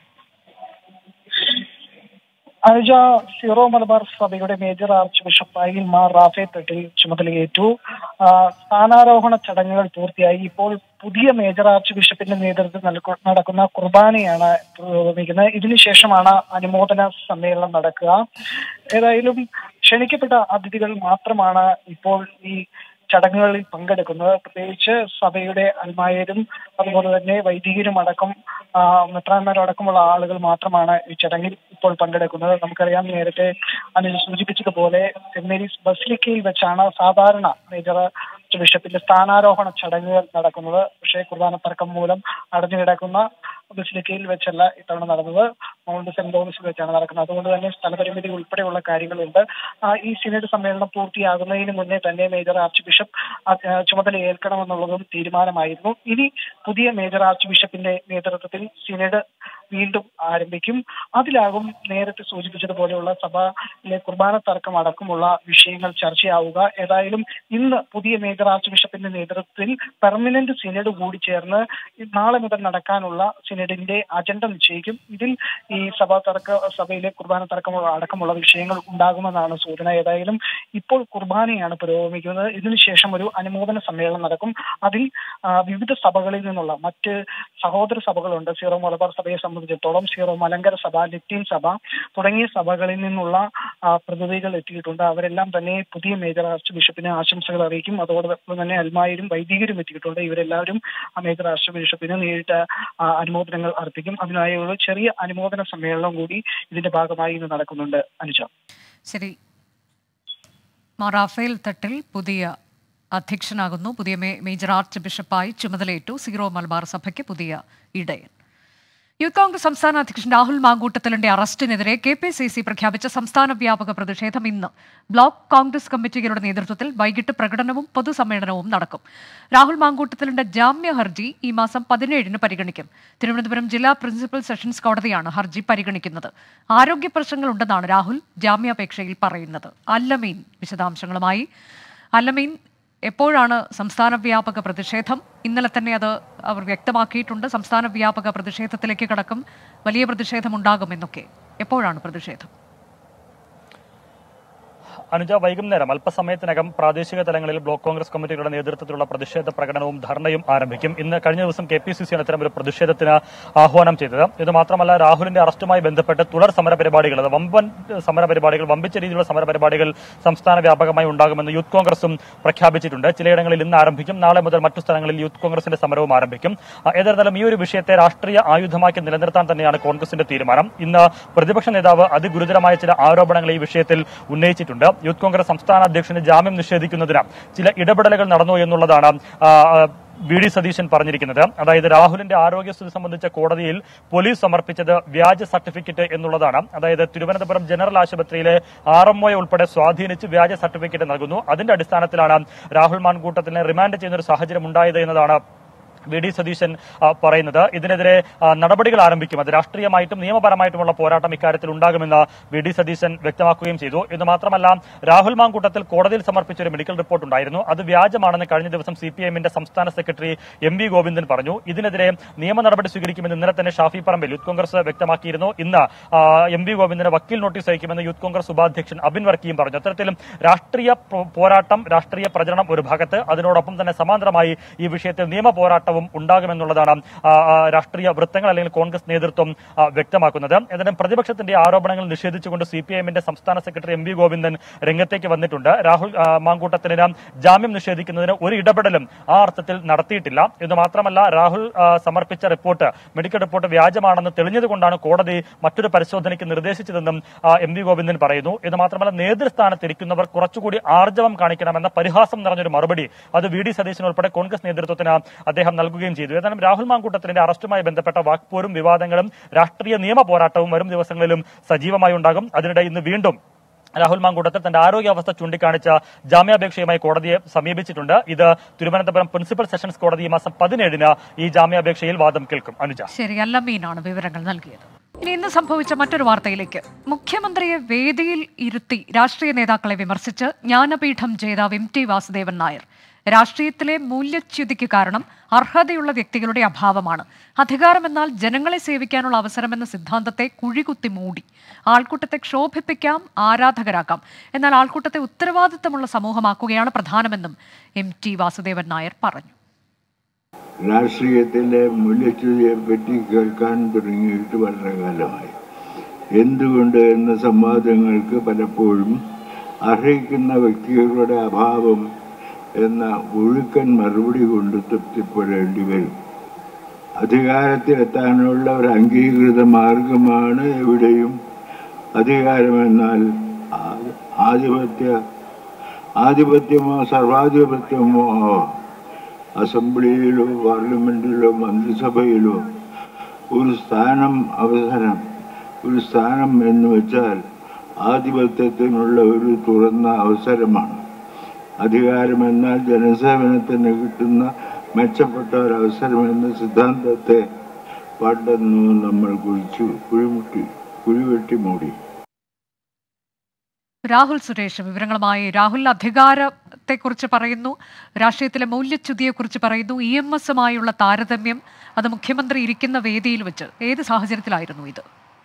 അനുജ സീറോ മലബാർ സഭയുടെ മേജർ ആർച്ച് ബിഷപ്പായി മാർ റാഫേ തട്ടിൽ ചുമതലയേറ്റു ആ, സ്ഥാനാരോഹണ ചടങ്ങുകൾ പൂർത്തിയായി ഇപ്പോൾ പുതിയ മേജർ ആർച്ച് ബിഷപ്പിന്റെ നേതൃത്വത്തിൽ നൽകു- നടക്കുന്ന കുർബാനയാണ് പുരോഗമിക്കുന്നത് ഇതിനുശേഷമാണ് അനുമോദന സമ്മേളനം നടക്കുക ഏതായാലും ക്ഷണിക്കപ്പെട്ട അതിഥികൾ മാത്രമാണ് ഇപ്പോൾ ഈ ചടങ്ങുകളിൽ പങ്കെടുക്കുന്നത് പ്രത്യേകിച്ച് സഭയുടെ അൽമായരും അതുപോലെ തന്നെ വൈദികരും അടക്കം ആ, മെത്രാന്മാരടക്കമുള്ള ആളുകൾ മാത്രമാണ് ഈ ചടങ്ങിൽ ഇപ്പോൾ പങ്കെടുക്കുന്നത് നമുക്കറിയാം നേരത്തെ അനിൽ സൂചിപ്പിച്ചതുപോലെ സെന്റ് മേരീസ് ബസിലിക്കയിൽ വെച്ചാണ് സാധാരണ മേജർ ബിഷപ്പിന്റെ സ്ഥാനാരോഹണ ചടങ്ങുകൾ നടക്കുന്നത് പക്ഷേ കുർബാന തർക്കം മൂലം അടഞ്ഞു കിടക്കുന്ന ബസിലിക്കയിൽ വെച്ചല്ല ഇത്തവണ നടന്നത് മൗണ്ട് സെന്റ് തോമസിൽ വെച്ചാണ് നടക്കുന്നത് അതുകൊണ്ട് തന്നെ സ്ഥലപരിമിതി ഉൾപ്പെടെയുള്ള കാര്യങ്ങളുണ്ട് ആ, ഈ സിനഡ് സമ്മേളനം പൂർത്തിയാകുന്നതിന് മുന്നേ തന്നെ മേജർ ആർച്ച് ബിഷപ്പ് ആ, ആ, ചുമതല ഏൽക്കണമെന്നുള്ളതും തീരുമാനമായിരുന്നു ഇനി പുതിയ മേജർ ആർച്ച് ബിഷപ്പിന്റെ നേതൃത്വത്തിൽ സിനഡ് വീണ്ടും ആരംഭിക്കും അതിലാകും നേരത്തെ സൂചിപ്പിച്ചതുപോലെയുള്ള സഭയിലെ കുർബാന തർക്കം അടക്കമുള്ള വിഷയങ്ങൾ ചർച്ചയാവുക ഏതായാലും ഇന്ന് പുതിയ മേജർ ആർച്ച് ബിഷപ്പിന്റെ നേതൃത്വത്തിൽ പെർമനന്റ് സിനഡ് കൂടി ചേർന്ന് നാളെ മുതൽ നടക്കാനുള്ള സിനഡിന്റെ അജണ്ട നിശ്ചയിക്കും ഇതിൽ ഈ സഭാ തർക്ക സഭയിലെ കുർബാന തർക്കം അടക്കമുള്ള വിഷയങ്ങൾ ഉണ്ടാകുമെന്നാണ് സൂചന ഏതായാലും ഇപ്പോൾ കുർബാനയാണ് പുരോഗമിക്കുന്നത് ഇതിനുശേഷം ഒരു അനുമോദന സമ്മേളനം നടക്കും അതിൽ ആ, വിവിധ സഭകളിൽ നിന്നുള്ള മറ്റ് സഹോദര സഭകളുണ്ട് സീറോ മലബാർ സഭയെ സംബന്ധിച്ചിടത്തോളം സീറോ മലങ്കര സഭ ലിറ്റീൻ സഭ തുടങ്ങിയ സഭകളിൽ നിന്നുള്ള ആ, പ്രതിനിധികൾ എത്തിയിട്ടുണ്ട് അവരെല്ലാം തന്നെ പുതിയ മേജർ ആർച്ച് ബിഷപ്പിന് ആശംസകൾ അറിയിക്കും അതോടൊപ്പം തന്നെ അൽമായരും വൈദികരും എത്തിയിട്ടുണ്ട് ഇവരെല്ലാവരും ആ മേജർ ആർച്ച് ബിഷപ്പിന് നേരിട്ട് ആ, അനുമോദനങ്ങൾ അർപ്പിക്കും അതിനായുള്ള ചെറിയ അനുമോദന സമ്മേളനം കൂടി ഇതിന്റെ ഭാഗമായി ഇന്ന് നടക്കുന്നുണ്ട് അനുജ ശരി മാർ റാഫേൽ തട്ടിൽ പുതിയ അധ്യക്ഷനാകുന്നു പുതിയ മേ- മേജർ ആർച്ച് ബിഷപ്പായി ചുമതലയേറ്റു സീറോ മലബാർ സഭയ്ക്ക് പുതിയ ഇടയൻ യൂത്ത് കോൺഗ്രസ് സംസ്ഥാന അധ്യക്ഷൻ രാഹുൽ മാങ്കൂട്ടത്തലിന്റെ അറസ്റ്റിനെതിരെ കെ പി സി സി പ്രഖ്യാപിച്ച സംസ്ഥാന വ്യാപക പ്രതിഷേധം ഇന്ന് ബ്ലോക്ക് കോൺഗ്രസ് കമ്മിറ്റികളുടെ നേതൃത്വത്തിൽ വൈകിട്ട് പ്രകടനവും പൊതുസമ്മേളനവും നടക്കും രാഹുൽ മാങ്കൂട്ടത്തലിന്റെ ജാമ്യ ഹർജി ഈ മാസം പതിനേഴിന് പരിഗണിക്കും തിരുവനന്തപുരം ജില്ലാ പ്രിൻസിപ്പൽ സെഷൻസ് കോടതിയാണ് ഹർജി പരിഗണിക്കുന്നത് ആരോഗ്യ പ്രശ്നങ്ങളുണ്ടെന്നാണ് രാഹുൽ ജാമ്യാപേക്ഷയിൽ പറയുന്നത് അല്ലമീൻ വിശദാംശങ്ങളുമായി അല്ലമീൻ എപ്പോഴാണ് സംസ്ഥാന വ്യാപക പ്രതിഷേധം ഇന്നലെ തന്നെ അത് അവർ വ്യക്തമാക്കിയിട്ടുണ്ട് സംസ്ഥാന വ്യാപക പ്രതിഷേധത്തിലേക്ക് കടക്കും വലിയ പ്രതിഷേധം ഉണ്ടാകുമെന്നൊക്കെ എപ്പോഴാണ് പ്രതിഷേധം അനുജ വൈകുന്നേരം അല്പസമയത്തിനകം പ്രാദേശിക തലങ്ങളിൽ ബ്ലോക്ക് കോൺഗ്രസ് കമ്മിറ്റികളുടെ നേതൃത്വത്തിലുള്ള പ്രതിഷേധ പ്രകടനവും ധർണയും ആരംഭിക്കും ഇന്ന് കഴിഞ്ഞ ദിവസം കെ പി സി സിയാണ് ഇത്തരം ഒരു പ്രതിഷേധത്തിന് ആഹ്വാനം ചെയ്തത് ഇത് മാത്രമല്ല രാഹുലിന്റെ അറസ്റ്റുമായി ബന്ധപ്പെട്ട് തുടർ സമര പരിപാടികൾ അത് വമ്പൻ സമര പരിപാടികൾ വമ്പിച്ച രീതിയിലുള്ള സമര പരിപാടികൾ സംസ്ഥാന വ്യാപകമായി ഉണ്ടാകുമെന്ന് യൂത്ത് കോൺഗ്രസും പ്രഖ്യാപിച്ചിട്ടുണ്ട് ചിലയിടങ്ങളിൽ ഇന്ന് ആരംഭിക്കും നാളെ മുതൽ മറ്റു സ്ഥലങ്ങളിൽ യൂത്ത് കോൺഗ്രസിന്റെ സമരവും ആരംഭിക്കും ആ, ഏതായിരുന്നാലും ഈ ഒരു വിഷയത്തെ രാഷ്ട്രീയ ആയുധമാക്കി നിലനിർത്താൻ തന്നെയാണ് കോൺഗ്രസിന്റെ തീരുമാനം ഇന്ന് പ്രതിപക്ഷ നേതാവ് അതിഗുരുതരമായ ചില ആരോപണങ്ങൾ ഈ വിഷയത്തിൽ ഉന്നയിച്ചിട്ടുണ്ട് യൂത്ത് കോൺഗ്രസ് സംസ്ഥാന അധ്യക്ഷന് ജാമ്യം നിഷേധിക്കുന്നതിന് ചില ഇടപെടലുകൾ നടന്നു എന്നുള്ളതാണ് ആ, ആ, വി ഡി സതീശൻ പറഞ്ഞിരിക്കുന്നത് അതായത് രാഹുലിന്റെ ആരോഗ്യസ്ഥിതി സംബന്ധിച്ച കോടതിയിൽ പോലീസ് സമർപ്പിച്ചത് വ്യാജ സർട്ടിഫിക്കറ്റ് എന്നുള്ളതാണ് അതായത് തിരുവനന്തപുരം ജനറൽ ആശുപത്രിയിലെ ആർ എം ഒ ഉൾപ്പെടെ സ്വാധീനിച്ച് വ്യാജ സർട്ടിഫിക്കറ്റ് നൽകുന്നു അതിന്റെ അടിസ്ഥാനത്തിലാണ് രാഹുൽ മാൻകൂട്ടത്തിനെ റിമാൻഡ് ചെയ്യുന്ന ഒരു സാഹചര്യം ഉണ്ടായത് എന്നതാണ് വി ഡി സതീശൻ ആ, പറയുന്നത് ഇതിനെതിരെ ആ, നടപടികൾ ആരംഭിക്കും അത് രാഷ്ട്രീയമായിട്ടും നിയമപരമായിട്ടുമുള്ള പോരാട്ടം ഇക്കാര്യത്തിൽ ഉണ്ടാകുമെന്ന് വി ഡി സതീശൻ വ്യക്തമാക്കുകയും ചെയ്തു ഇത് മാത്രമല്ല രാഹുൽ മാങ്കൂട്ടത്തിൽ കോടതിയിൽ സമർപ്പിച്ച ഒരു മെഡിക്കൽ റിപ്പോർട്ട് ഉണ്ടായിരുന്നു അത് വ്യാജമാണെന്ന് കഴിഞ്ഞ ദിവസം സി പി എമ്മിന്റെ സംസ്ഥാന സെക്രട്ടറി എം വി ഗോവിന്ദൻ പറഞ്ഞു ഇതിനെതിരെ നിയമ നടപടി സ്വീകരിക്കുമെന്ന് ഇന്നലെ തന്നെ ഷാഫി പറമ്പിൽ യൂത്ത് കോൺഗ്രസ് വ്യക്തമാക്കിയിരുന്നു ഇന്ന് ആ, എം വി ഗോവിന്ദന് വക്കീൽ നോട്ടീസ് അയക്കുമെന്ന് യൂത്ത് കോൺഗ്രസ് ഉപാധ്യക്ഷൻ അബിൻ വർക്കിയും പറഞ്ഞു അത്തരത്തിലും രാഷ്ട്രീയ പോ- പോരാട്ടം രാഷ്ട്രീയ പ്രചരണം ഒരു ഭാഗത്ത് അതിനോടൊപ്പം തന്നെ സമാന്തരമായി ഈ വിഷയത്തിൽ നിയമ പോരാട്ടവും ഉണ്ടാകുമെന്നുള്ളതാണ് ആ, ആ, രാഷ്ട്രീയ വൃത്തങ്ങൾ അല്ലെങ്കിൽ കോൺഗ്രസ് നേതൃത്വം ആ, വ്യക്തമാക്കുന്നത് ഏതായാലും പ്രതിപക്ഷത്തിന്റെ ആരോപണങ്ങൾ നിഷേധിച്ചുകൊണ്ട് സി പി എമ്മിന്റെ സംസ്ഥാന സെക്രട്ടറി എം വി ഗോവിന്ദൻ രംഗത്തേക്ക് വന്നിട്ടുണ്ട് രാഹുൽ ആ, മാങ്കൂട്ടത്തിന് ജാമ്യം നിഷേധിക്കുന്നതിന് ഒരു ഇടപെടലും ആ അർത്ഥത്തിൽ നടത്തിയിട്ടില്ല ഇത് മാത്രമല്ല രാഹുൽ ആ, സമർപ്പിച്ച റിപ്പോർട്ട് മെഡിക്കൽ റിപ്പോർട്ട് വ്യാജമാണെന്ന് തെളിഞ്ഞതുകൊണ്ടാണ് കോടതി മറ്റൊരു പരിശോധനയ്ക്ക് നിർദ്ദേശിച്ചതെന്നും ആ, എം വി ഗോവിന്ദൻ പറയുന്നു ഇത് മാത്രമല്ല നേതൃസ്ഥാനത്തിരിക്കുന്നവർ കുറച്ചുകൂടി ആർജവം കാണിക്കണമെന്ന പരിഹാസം നിറഞ്ഞൊരു മറുപടി അത് വി ഡി സതീശൻ ഉൾപ്പെടെ കോൺഗ്രസ് നേതൃത്വത്തിന് അദ്ദേഹം നൽകുകയും ചെയ്തു ഏതായാലും രാഹുൽ മാങ്കൂട്ടത്തിന്റെ അറസ്റ്റുമായി ബന്ധപ്പെട്ട വാക്പോരും വിവാദങ്ങളും രാഷ്ട്രീയ നിയമ പോരാട്ടവും വരും ദിവസങ്ങളിലും സജീവമായി ഉണ്ടാകും അതിനിടെ ഇന്ന് വീണ്ടും രാഹുൽ മാങ്കൂട്ടത്തിൽ തന്റെ ആരോഗ്യാവസ്ഥ ചൂണ്ടിക്കാണിച്ച ജാമ്യാപേക്ഷയുമായി കോടതിയെ സമീപിച്ചിട്ടുണ്ട് ഇത് തിരുവനന്തപുരം പ്രിൻസിപ്പൽ സെഷൻസ് കോടതി ഈ മാസം പതിനേഴിന് ഈ ജാമ്യാപേക്ഷയിൽ വാദം കേൾക്കും അനുജ ശരി അല്ലമീനാണ് വിവരങ്ങൾ നൽകിയത് ഇനി ഇന്ന് സംഭവിച്ച മറ്റൊരു വാർത്തയിലേക്ക് മുഖ്യമന്ത്രിയെ വേദിയിൽ ഇരുത്തി രാഷ്ട്രീയ നേതാക്കളെ വിമർശിച്ച് ജ്ഞാനപീഠം ജേതാവ് എം ടി വാസുദേവൻ നായർ രാഷ്ട്രീയത്തിലെ മൂല്യച്യുതിക്ക് കാരണം അർഹതയുള്ള വ്യക്തികളുടെ അഭാവമാണ് അധികാരമെന്നാൽ ജനങ്ങളെ സേവിക്കാനുള്ള അവസരമെന്ന സിദ്ധാന്തത്തെ കുഴികുത്തി മൂടി ആൾക്കൂട്ടത്തെ ക്ഷോഭിപ്പിക്കാം ആരാധകരാക്കാം എന്നാൽ ആൾക്കൂട്ടത്തെ ഉത്തരവാദിത്തമുള്ള സമൂഹമാക്കുകയാണ് പ്രധാനമെന്നും എം ടി വാസുദേവൻ നായർ പറഞ്ഞു രാഷ്ട്രീയത്തിലെ മൂല്യച്യുതിയെ പറ്റി കേൾക്കാൻ തുടങ്ങിയിട്ട് വളരെ കാലമായി എന്തുകൊണ്ട് എന്ന സംവാദങ്ങൾക്ക് പലപ്പോഴും അർഹിക്കുന്ന വ്യക്തികളുടെ അഭാവം എന്ന ഒഴുക്കൻ മറുപടി കൊണ്ട് തൃപ്തിപ്പെടേണ്ടി വരും അധികാരത്തിലെത്താനുള്ള ഒരു അംഗീകൃത മാർഗമാണ് എവിടെയും അധികാരമെന്നാൽ ആ- ആധിപത്യ ആധിപത്യമോ സർവാധിപത്യമോ ആവാം അസംബ്ലിയിലോ പാർലമെന്റിലോ മന്ത്രിസഭയിലോ ഒരു സ്ഥാനം അവസരം ഒരു സ്ഥാനം എന്ന് വെച്ചാൽ ആധിപത്യത്തിനുള്ള ഒരു തുറന്ന അവസരമാണ് അധികാരമെന്നാൽ ജനസേവനത്തിന് കിട്ടുന്ന മെച്ചപ്പെട്ട ഒരു അവസരം എന്ന സിദ്ധാന്തത്തെ പണ്ടെന്നു നമ്മൾ കുഴിച്ചു കുഴിമുട്ടി കുഴിവെട്ടി മൂടി രാഹുൽ സുരേഷ് വിവരങ്ങളുമായി രാഹുൽ അധികാരത്തെക്കുറിച്ച് പറയുന്നു രാഷ്ട്രീയത്തിലെ മൂല്യച്യുതിയെക്കുറിച്ച് പറയുന്നു ഇ എം എസുമായുള്ള താരതമ്യം അത് മുഖ്യമന്ത്രി ഇരിക്കുന്ന വേദിയിൽ വെച്ച് ഏത് സാഹചര്യത്തിലായിരുന്നു ഇത്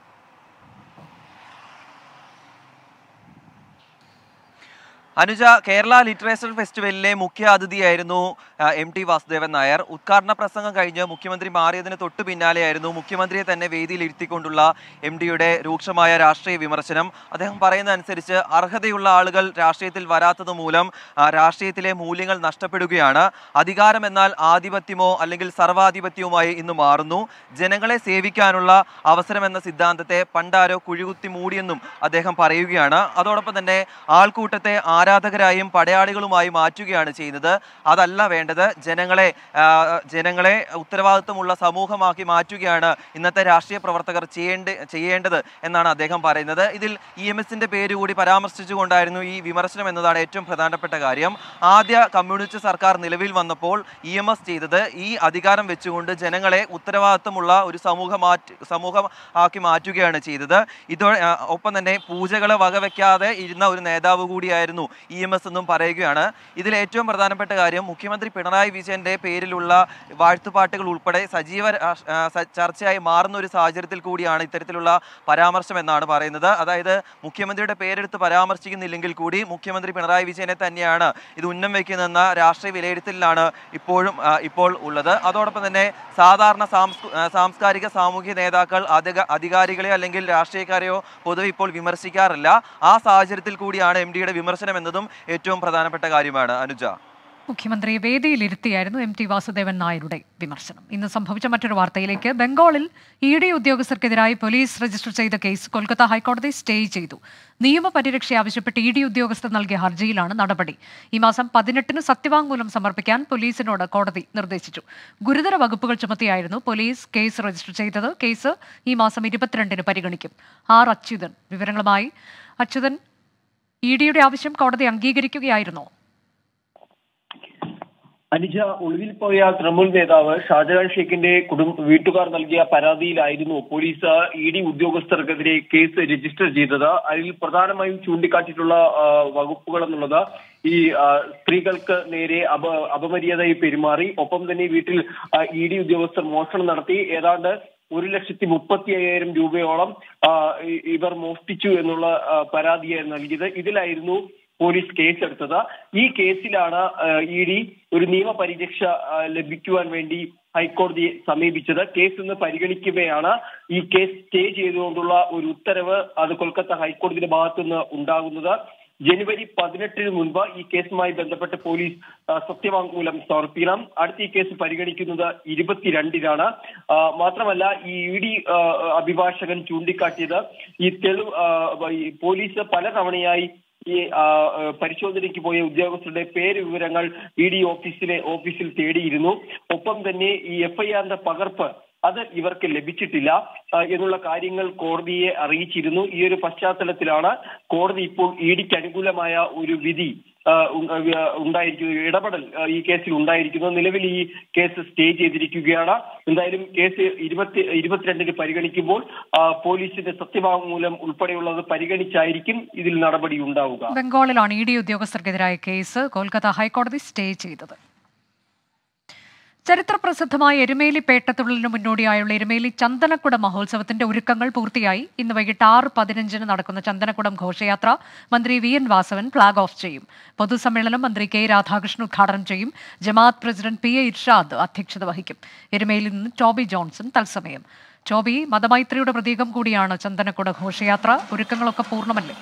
അനുജ കേരള ലിറ്ററേച്ചർ ഫെസ്റ്റിവലിലെ മുഖ്യ അതിഥിയായിരുന്നു ആ, എം ടി വാസുദേവൻ നായർ ഉദ്ഘാടന പ്രസംഗം കഴിഞ്ഞ് മുഖ്യമന്ത്രി മാറിയതിന് തൊട്ടു പിന്നാലെയായിരുന്നു മുഖ്യമന്ത്രിയെ തന്നെ വേദിയിൽ ഇരുത്തിക്കൊണ്ടുള്ള എം ഡിയുടെ രൂക്ഷമായ രാഷ്ട്രീയ വിമർശനം അദ്ദേഹം പറയുന്ന അനുസരിച്ച് അർഹതയുള്ള ആളുകൾ രാഷ്ട്രീയത്തിൽ വരാത്തത് മൂലം ആ, രാഷ്ട്രീയത്തിലെ മൂല്യങ്ങൾ നഷ്ടപ്പെടുകയാണ് അധികാരം എന്നാൽ ആധിപത്യമോ അല്ലെങ്കിൽ സർവാധിപത്യവുമായി ഇന്ന് മാറുന്നു ജനങ്ങളെ സേവിക്കാനുള്ള അവസരം എന്ന സിദ്ധാന്തത്തെ പണ്ടാരോ കുഴികുത്തി മൂടിയെന്നും അദ്ദേഹം പറയുകയാണ് അതോടൊപ്പം തന്നെ ആൾക്കൂട്ടത്തെ ആരാധകരായും പടയാളികളുമായി മാറ്റുകയാണ് ചെയ്യുന്നത് അതല്ല വേണ്ടത് ജനങ്ങളെ ആ, ജനങ്ങളെ ഉത്തരവാദിത്വമുള്ള സമൂഹമാക്കി മാറ്റുകയാണ് ഇന്നത്തെ രാഷ്ട്രീയ പ്രവർത്തകർ ചെയ്യേണ്ട ചെയ്യേണ്ടത് എന്നാണ് അദ്ദേഹം പറയുന്നത് ഇതിൽ ഇ എം എസിന്റെ പേര് കൂടി പരാമർശിച്ചുകൊണ്ടായിരുന്നു ഈ വിമർശനം എന്നതാണ് ഏറ്റവും പ്രധാനപ്പെട്ട കാര്യം ആദ്യ കമ്മ്യൂണിസ്റ്റ് സർക്കാർ നിലവിൽ വന്നപ്പോൾ ഇ എം എസ് ചെയ്തത് ഈ അധികാരം വെച്ചുകൊണ്ട് ജനങ്ങളെ ഉത്തരവാദിത്തമുള്ള ഒരു സമൂഹ മാറ്റി സമൂഹം ആക്കി മാറ്റുകയാണ് ചെയ്തത് ഇതോ ആ, ഒപ്പം തന്നെ പൂജകളെ വകവെക്കാതെ ഇരുന്ന ഒരു നേതാവ് കൂടിയായിരുന്നു ഇ എം എസ് എന്നും പറയുകയാണ് ഇതിൽ ഏറ്റവും പ്രധാനപ്പെട്ട കാര്യം മുഖ്യമന്ത്രി പിണറായി വിജയന്റെ പേരിലുള്ള വാഴ്ത്തുപാട്ടുകൾ ഉൾപ്പെടെ സജീവ രാഷ്- ആ, സ- ചർച്ചയായി മാറുന്ന ഒരു സാഹചര്യത്തിൽ കൂടിയാണ് ഇത്തരത്തിലുള്ള പരാമർശം എന്നാണ് പറയുന്നത് അതായത് മുഖ്യമന്ത്രിയുടെ പേരെടുത്ത് പരാമർശിക്കുന്നില്ലെങ്കിൽ കൂടി മുഖ്യമന്ത്രി പിണറായി വിജയനെ തന്നെയാണ് ഇത് ഉന്നം വയ്ക്കുന്നതെന്ന രാഷ്ട്രീയ വിലയിരുത്തലിലാണ് ഇപ്പോഴും ആ, ഇപ്പോൾ ഉള്ളത് അതോടൊപ്പം തന്നെ സാധാരണ സാംസ്കു- ആ, സാംസ്കാരിക സാമൂഹ്യ നേതാക്കൾ അധിക അധികാരികളെയോ അല്ലെങ്കിൽ രാഷ്ട്രീയക്കാരെയോ പൊതുവെ ഇപ്പോൾ വിമർശിക്കാറില്ല ആ സാഹചര്യത്തിൽ കൂടിയാണ് എം ഡിയുടെ വിമർശനം എന്നതും ഏറ്റവും പ്രധാനപ്പെട്ട കാര്യമാണ് അനുജ മുഖ്യമന്ത്രിയെ വേദിയിലിരുത്തിയായിരുന്നു എം ടി വാസുദേവൻ നായരുടെ വിമർശനം ഇന്ന് സംഭവിച്ച മറ്റൊരു വാർത്തയിലേക്ക് ബംഗാളിൽ ഇ ഡി ഉദ്യോഗസ്ഥർക്കെതിരായി പോലീസ് രജിസ്റ്റർ ചെയ്ത കേസ് കൊൽക്കത്ത ഹൈക്കോടതി സ്റ്റേ ചെയ്തു നിയമപരിരക്ഷ ആവശ്യപ്പെട്ട് ഇ ഡി ഉദ്യോഗസ്ഥർ നൽകിയ ഹർജിയിലാണ് നടപടി ഈ മാസം പതിനെട്ടിന് സത്യവാങ്മൂലം സമർപ്പിക്കാൻ പോലീസിനോട് കോടതി നിർദ്ദേശിച്ചു ഗുരുതര വകുപ്പുകൾ ചുമത്തിയായിരുന്നു പോലീസ് കേസ് രജിസ്റ്റർ ചെയ്തത് കേസ് ഈ മാസം ഇരുപത്തിരണ്ടിന് പരിഗണിക്കും ആർ അച്യുതൻ വിവരങ്ങളുമായി അച്യുതൻ ഇ ഡിയുടെ ആവശ്യം കോടതി അംഗീകരിക്കുകയായിരുന്നോ അനുജ ഒളിവിൽ പോയ തൃണമൂൽ നേതാവ് ഷാജഹാൻ ഷെയ്ഖിന്റെ കുടുംബ വീട്ടുകാർ നൽകിയ പരാതിയിലായിരുന്നു പോലീസ് ഇ ഡി ഉദ്യോഗസ്ഥർക്കെതിരെ കേസ് രജിസ്റ്റർ ചെയ്തത് അതിൽ പ്രധാനമായും ചൂണ്ടിക്കാട്ടിയിട്ടുള്ള ആ, വകുപ്പുകൾ എന്നുള്ളത് ഈ ആ, സ്ത്രീകൾക്ക് നേരെ അപ അപമര്യാദയായി പെരുമാറി ഒപ്പം തന്നെ വീട്ടിൽ ഇ ഡി ഉദ്യോഗസ്ഥർ മോഷണം നടത്തി ഏതാണ്ട് ഒരു ലക്ഷത്തി മുപ്പത്തി അയ്യായിരം രൂപയോളം ആ, ഇ- ഇവർ മോഷ്ടിച്ചു എന്നുള്ള ആ, പരാതിയായി നൽകിയത് ഇതിലായിരുന്നു പോലീസ് കേസെടുത്തത് ഈ കേസിലാണ് ഇ ഡി ഒരു നിയമപരിരക്ഷ ആ, ലഭിക്കുവാൻ വേണ്ടി ഹൈക്കോടതിയെ സമീപിച്ചത് കേസ് ഇന്ന് പരിഗണിക്കുകയാണ് ഈ കേസ് സ്റ്റേ ചെയ്തുകൊണ്ടുള്ള ഒരു ഉത്തരവ് അത് കൊൽക്കത്ത ഹൈക്കോടതിയുടെ ഭാഗത്തുനിന്ന് ഉണ്ടാകുന്നത് ജനുവരി പതിനെട്ടിന് മുൻപ് ഈ കേസുമായി ബന്ധപ്പെട്ട് പോലീസ് ആ, സത്യവാങ്മൂലം സമർപ്പിക്കണം അടുത്ത ഈ കേസ് പരിഗണിക്കുന്നത് ഇരുപത്തിരണ്ടിനാണ് ആ, മാത്രമല്ല ഈ ഇ ഡി അഭിഭാഷകൻ ചൂണ്ടിക്കാട്ടിയത് ഈ തെളിവ് ആ, ഈ പോലീസ് പലതവണയായി ഈ ആ, ആ, പരിശോധനയ്ക്ക് പോയ ഉദ്യോഗസ്ഥരുടെ പേര് വിവരങ്ങൾ ഇ ഡി ഓഫീസിലെ ഓഫീസിൽ തേടിയിരുന്നു ഒപ്പം തന്നെ ഈ എഫ്ഐആറിന്റെ പകർപ്പ് അത് ഇവർക്ക് ലഭിച്ചിട്ടില്ല ആ, എന്നുള്ള കാര്യങ്ങൾ കോടതിയെ അറിയിച്ചിരുന്നു ഈ ഒരു പശ്ചാത്തലത്തിലാണ് കോടതി ഇപ്പോൾ ഇ ഡിക്ക് അനുകൂലമായ ഒരു വിധി ആ, ഉ- ആ, ഉണ്ടായിരിക്കുന്നു ഇടപെടൽ ആ, ഈ കേസിൽ ഉണ്ടായിരിക്കുന്നു നിലവിൽ ഈ കേസ് സ്റ്റേ ചെയ്തിരിക്കുകയാണ് എന്തായാലും കേസ് ഇരുപത്തി ഇരുപത്തിരണ്ടിന് പരിഗണിക്കുമ്പോൾ ആ, പോലീസിന്റെ സത്യവാങ്മൂലം ഉൾപ്പെടെയുള്ളത് പരിഗണിച്ചായിരിക്കും ഇതിൽ നടപടി ഉണ്ടാവുക ബംഗാളിലാണ് ഇ ഡി ഉദ്യോഗസ്ഥർക്കെതിരായ കേസ് കൊൽക്കത്ത ഹൈക്കോടതി സ്റ്റേ ചെയ്തത് ചരിത്രപ്രസിദ്ധമായ എരുമേലി പേട്ടത്തുള്ളലിന് മുന്നോടിയായുള്ള എരുമേലി ചന്ദനക്കുടം മഹോത്സവത്തിന്റെ ഒരുക്കങ്ങൾ പൂർത്തിയായി ഇന്ന് വൈകിട്ട് ആറ് പതിനഞ്ചിന് നടക്കുന്ന ചന്ദനക്കുടം ഘോഷയാത്ര മന്ത്രി V N Vasavan flag off ചെയ്യും പൊതുസമ്മേളനം മന്ത്രി കെ രാധാകൃഷ്ണൻ ഉദ്ഘാടനം ചെയ്യും Jamaat president P A Irshad അധ്യക്ഷത വഹിക്കും എരുമേലിയിൽ നിന്ന് ടോബി ജോൺസൺ തത്സമയം ടോബി മതമൈത്രിയുടെ പ്രതീകം കൂടിയാണ് ചന്ദനക്കുട ഘോഷയാത്ര ഒരുക്കങ്ങളൊക്കെ പൂർണ്ണമല്ലേ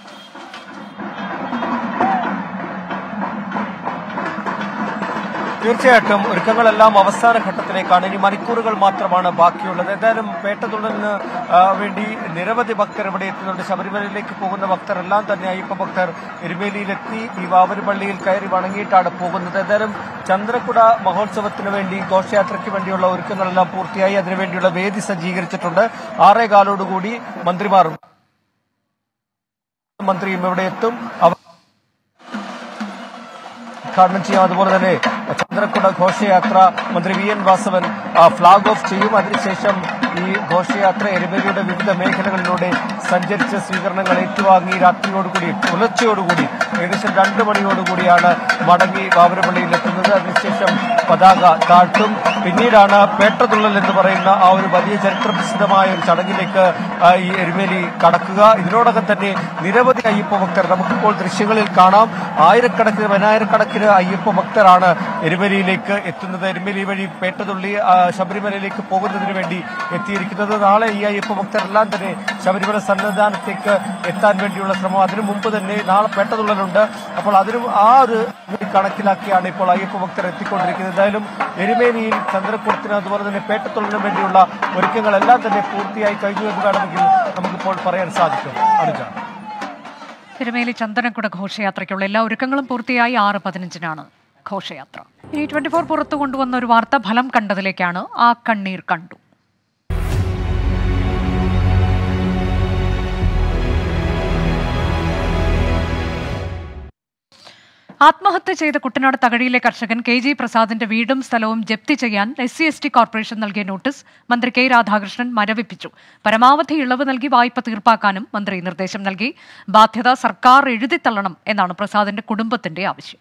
തീർച്ചയായിട്ടും ഒരുക്കങ്ങളെല്ലാം അവസാന ഘട്ടത്തിലേക്കാണ് ഇനി മണിക്കൂറുകൾ മാത്രമാണ് ബാക്കിയുള്ളത് എന്തായാലും പേട്ടതുള്ളലിന് ആ, വേണ്ടി നിരവധി ഭക്തർ ഇവിടെ എത്തുന്നുണ്ട് ശബരിമലയിലേക്ക് പോകുന്ന ഭക്തരെല്ലാം തന്നെ അയ്യപ്പ ഭക്തർ എരുമേലിയിലെത്തി ഈ വാവരുപള്ളിയിൽ കയറി വണങ്ങിയിട്ടാണ് പോകുന്നത് എന്തായാലും ചന്ദ്രക്കുട മഹോത്സവത്തിന് വേണ്ടി ഘോഷയാത്രയ്ക്ക് വേണ്ടിയുള്ള ഒരുക്കങ്ങളെല്ലാം പൂർത്തിയായി അതിനുവേണ്ടിയുള്ള വേദി സജ്ജീകരിച്ചിട്ടുണ്ട് ആറേകാലോടുകൂടി മന്ത്രിമാർ മന്ത്രിയും ഇവിടെ എത്തും അവർ ഉദ്ഘാടനം ചെയ്യും അതുപോലെ തന്നെ ചന്ദ്രക്കുട ഘോഷയാത്ര മന്ത്രി വി എൻ വാസവൻ ആ, ഫ്ളാഗ് ഓഫ് ചെയ്യും അതിനുശേഷം ഈ ഘോഷയാത്ര എരുമേലിയുടെ വിവിധ മേഖലകളിലൂടെ സഞ്ചരിച്ച് സ്വീകരണങ്ങൾ ഏറ്റുവാങ്ങി രാത്രിയോടുകൂടി പുലർച്ചയോടുകൂടി ഏകദേശം രണ്ട് മണിയോടുകൂടിയാണ് മടങ്ങി വാവരപ്പള്ളിയിൽ എത്തുന്നത് അതിനുശേഷം പതാക താഴ്ത്തും പിന്നീടാണ് പേട്ടതുള്ളൽ എന്ന് പറയുന്ന ആ ഒരു വലിയ ചരിത്രപ്രസിദ്ധമായ ഒരു ചടങ്ങിലേക്ക് ആ, ഈ എരുമേലി കടക്കുക ഇതിനോടകം തന്നെ നിരവധി അയ്യപ്പ ഭക്തർ നമുക്കിപ്പോൾ ദൃശ്യങ്ങളിൽ കാണാം ആയിരക്കണക്കിന് പതിനായിരക്കണക്കിന് അയ്യപ്പ ഭക്തരാണ് എരുമേലിയിലേക്ക് എത്തുന്നത് എരുമേലി വഴി പേട്ടതുള്ളി ആ, ശബരിമലയിലേക്ക് പോകുന്നതിന് വേണ്ടി എത്തിയിരിക്കുന്നത് നാളെ ഈ അയ്യപ്പ ഭക്തരെല്ലാം തന്നെ ശബരിമല സന്നിധാനത്തേക്ക് എത്താൻ വേണ്ടിയുള്ള ശ്രമം അതിനു മുമ്പ് തന്നെ നാളെ പേട്ടതുള്ളലുണ്ട് അപ്പോൾ അതിനും ആ ഒരു ഇത് കണക്കിലാക്കിയാണ് ഇപ്പോൾ അയ്യപ്പ ഭക്തർ എത്തിക്കൊണ്ടിരിക്കുന്നത് എന്തായാലും എരുമേലിയിൽ ചന്ദ്രക്കുളത്തിന് അതുപോലെ തന്നെ പേട്ടത്തുള്ളലിനും വേണ്ടിയുള്ള ഒരുക്കങ്ങളെല്ലാം തന്നെ പൂർത്തിയായി കഴിഞ്ഞു എന്ന് വേണമെങ്കിൽ നമുക്കിപ്പോൾ പറയാൻ സാധിക്കും അനുജ തിരുമേലി ചന്ദനക്കുട ഘോഷയാത്രയ്ക്കുള്ള എല്ലാ ഒരുക്കങ്ങളും പൂർത്തിയായി ആറ് പതിനഞ്ചിനാണ് ഘോഷയാത്ര ഇനി ട്വന്റി ഫോർ പുറത്തു കൊണ്ടുവന്ന ഒരു വാർത്ത ഫലം കണ്ടതിലേക്കാണ് ആ കണ്ണീർ കണ്ടു ആത്മഹത്യ ചെയ്ത കുട്ടനാട് തകഴിയിലെ കർഷകൻ കെ ജി പ്രസാദിന്റെ വീടും സ്ഥലവും ജപ്തി ചെയ്യാൻ S C S T corporation നൽകിയ നോട്ടീസ് മന്ത്രി കെ രാധാകൃഷ്ണൻ മരവിപ്പിച്ചു പരമാവധി ഇളവ് നൽകി വായ്പ തീർപ്പാക്കാനും മന്ത്രി നിർദ്ദേശം നൽകി ബാധ്യത സർക്കാർ എഴുതിത്തള്ളണം എന്നാണ് പ്രസാദിന്റെ കുടുംബത്തിന്റെ ആവശ്യം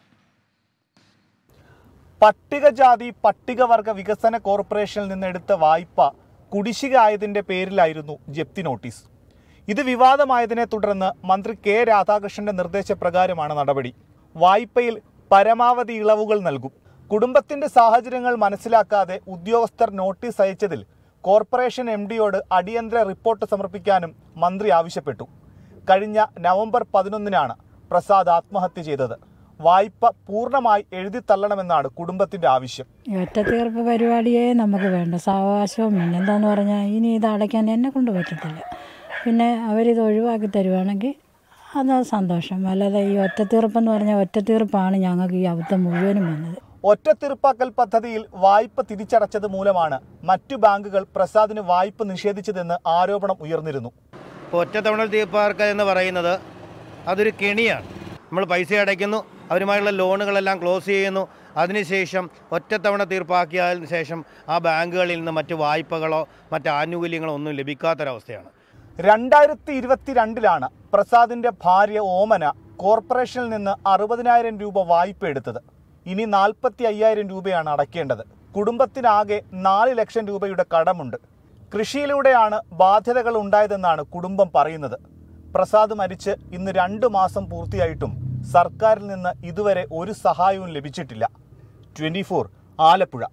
പട്ടികജാതി പട്ടികവർഗ വികസന കോർപ്പറേഷനിൽ നിന്ന് എടുത്ത വായ്പ കുടിശ്ശിക ആയതിന്റെ പേരിലായിരുന്നു ജപ്തി നോട്ടീസ് ഇത് വിവാദമായതിനെ തുടർന്ന് മന്ത്രി കെ രാധാകൃഷ്ണന്റെ നിർദ്ദേശപ്രകാരമാണ് നടപടി വായ്പയിൽ പരമാവധി ഇളവുകൾ നൽകും കുടുംബത്തിന്റെ സാഹചര്യങ്ങൾ മനസ്സിലാക്കാതെ ഉദ്യോഗസ്ഥർ നോട്ടീസ് അയച്ചതിൽ കോർപ്പറേഷൻ എം ഡിയോട് അടിയന്തര റിപ്പോർട്ട് സമർപ്പിക്കാനും മന്ത്രി ആവശ്യപ്പെട്ടു കഴിഞ്ഞ നവംബർ പതിനൊന്നിനാണ് പ്രസാദ് ആത്മഹത്യ ചെയ്തത് വായ്പ പൂർണ്ണമായി എഴുതിത്തള്ളണമെന്നാണ് കുടുംബത്തിന്റെ ആവശ്യം ഈ ഒറ്റത്തീർപ്പ് പരിപാടിയേ നമുക്ക് വേണ്ട സാവകാശവും പിന്നെ എന്താന്ന് പറഞ്ഞാൽ ഇനി ഇത് അടയ്ക്കാൻ എന്നെ കൊണ്ട് പറ്റത്തില്ല പിന്നെ അവരിത് ഒഴിവാക്കി തരുവാണെങ്കിൽ അത് സന്തോഷം അല്ലാതെ ഈ ഒറ്റത്തീർപ്പെന്ന് പറഞ്ഞാൽ ഒറ്റത്തീർപ്പാണ് ഞങ്ങൾക്ക് ഈ അബദ്ധം മുഴുവനും വന്നത് ഒറ്റത്തീർപ്പാക്കൽ പദ്ധതിയിൽ വായ്പ തിരിച്ചടച്ചത് മൂലമാണ് മറ്റു ബാങ്കുകൾ പ്രസാദിന് വായ്പ നിഷേധിച്ചതെന്ന് ആരോപണം ഉയർന്നിരുന്നു ഒറ്റത്തവണ തീർപ്പാക്കൽ എന്ന് പറയുന്നത് അതൊരു കെണിയാണ് നമ്മൾ പൈസ അടയ്ക്കുന്നു അവരുമായുള്ള ലോണുകളെല്ലാം ക്ലോസ് ചെയ്യുന്നു അതിനുശേഷം ഒറ്റത്തവണ തീർപ്പാക്കിയതിന് ശേഷം ആ ബാങ്കുകളിൽ നിന്ന് മറ്റ് വായ്പകളോ മറ്റ് ആനുകൂല്യങ്ങളോ ഒന്നും ലഭിക്കാത്തൊരവസ്ഥയാണ് രണ്ടായിരത്തി ഇരുപത്തിരണ്ടിലാണ് പ്രസാദിന്റെ ഭാര്യ ഓമന കോർപ്പറേഷനിൽ നിന്ന് അറുപതിനായിരം രൂപ വായ്പ എടുത്തത് ഇനി നാൽപ്പത്തി അയ്യായിരം രൂപയാണ് അടയ്ക്കേണ്ടത് കുടുംബത്തിനാകെ നാല് ലക്ഷം രൂപയുടെ കടമുണ്ട് കൃഷിയിലൂടെയാണ് ബാധ്യതകൾ ഉണ്ടായതെന്നാണ് കുടുംബം പറയുന്നത് പ്രസാദ് മരിച്ച് ഇന്ന് രണ്ടു മാസം പൂർത്തിയായിട്ടും സർക്കാരിൽ നിന്ന് ഇതുവരെ ഒരു സഹായവും ലഭിച്ചിട്ടില്ല ട്വന്റി ആലപ്പുഴ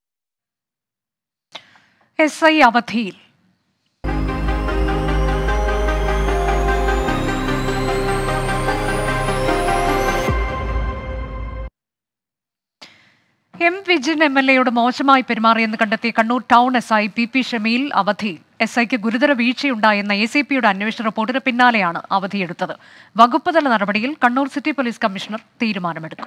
എസ് ഐ അവധിയിൽ എം വിജിൻ എം എൽ എയോട് മോശമായി പെരുമാറിയെന്ന് കണ്ടെത്തിയ Kannur town S I P P Shameel അവധിയിൽ എസ് ഐക്ക് ഗുരുതര വീഴ്ചയുണ്ടായെന്ന എ സി പിയുടെ അന്വേഷണ റിപ്പോർട്ടിന് പിന്നാലെയാണ് അവധിയെടുത്തത് വകുപ്പ് തല നടപടിയിൽ കണ്ണൂർ സിറ്റി പോലീസ് കമ്മീഷണർ തീരുമാനമെടുക്കും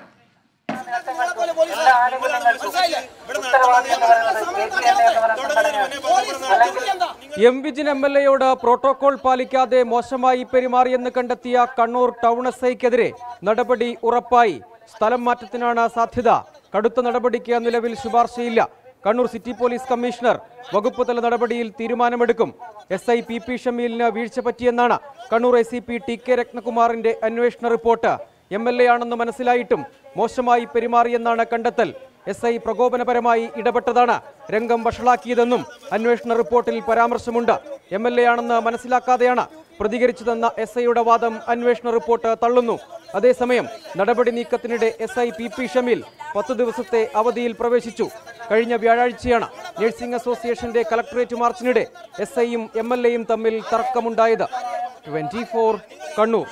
എം വിജിൻ എം എൽ എയോട് പ്രോട്ടോകോൾ പാലിക്കാതെ മോശമായി പെരുമാറിയെന്ന് കണ്ടെത്തിയ കണ്ണൂർ ടൗൺ എസ് ഐക്കെതിരെ നടപടി ഉറപ്പായി സ്ഥലം മാറ്റത്തിനാണ് സാധ്യത കടുത്ത നടപടിക്ക് നിലവിൽ ശുപാർശയില്ല കണ്ണൂർ സിറ്റി പോലീസ് കമ്മീഷണർ വകുപ്പ് തല നടപടിയിൽ തീരുമാനമെടുക്കും എസ് ഐ പി പി ഷമീലിന് വീഴ്ച പറ്റിയെന്നാണ് Kannur A C P T K രത്നകുമാറിന്റെ അന്വേഷണ റിപ്പോർട്ട് എം എൽ എ ആണെന്ന് മനസ്സിലായിട്ടും മോശമായി പെരുമാറിയെന്നാണ് കണ്ടെത്തൽ എസ് ഐ പ്രകോപനപരമായി ഇടപെട്ടതാണ് രംഗം വഷളാക്കിയതെന്നും അന്വേഷണ റിപ്പോർട്ടിൽ പരാമർശമുണ്ട് എം എൽ എ ആണെന്ന് മനസ്സിലാക്കാതെയാണ് പ്രതികരിച്ചതെന്ന എസ് ഐയുടെ വാദം അന്വേഷണ റിപ്പോർട്ട് തള്ളുന്നു അതേസമയം നടപടി നീക്കത്തിനിടെ S I P P Shameel പത്ത് ദിവസത്തെ അവധിയിൽ പ്രവേശിച്ചു കഴിഞ്ഞ വ്യാഴാഴ്ചയാണ് നഴ്സിംഗ് അസോസിയേഷന്റെ കലക്ടറേറ്റ് മാർച്ചിനിടെ എസ് ഐയും എം എൽ എയും തമ്മിൽ തർക്കമുണ്ടായത് ട്വന്റി ഫോർ കണ്ണൂർ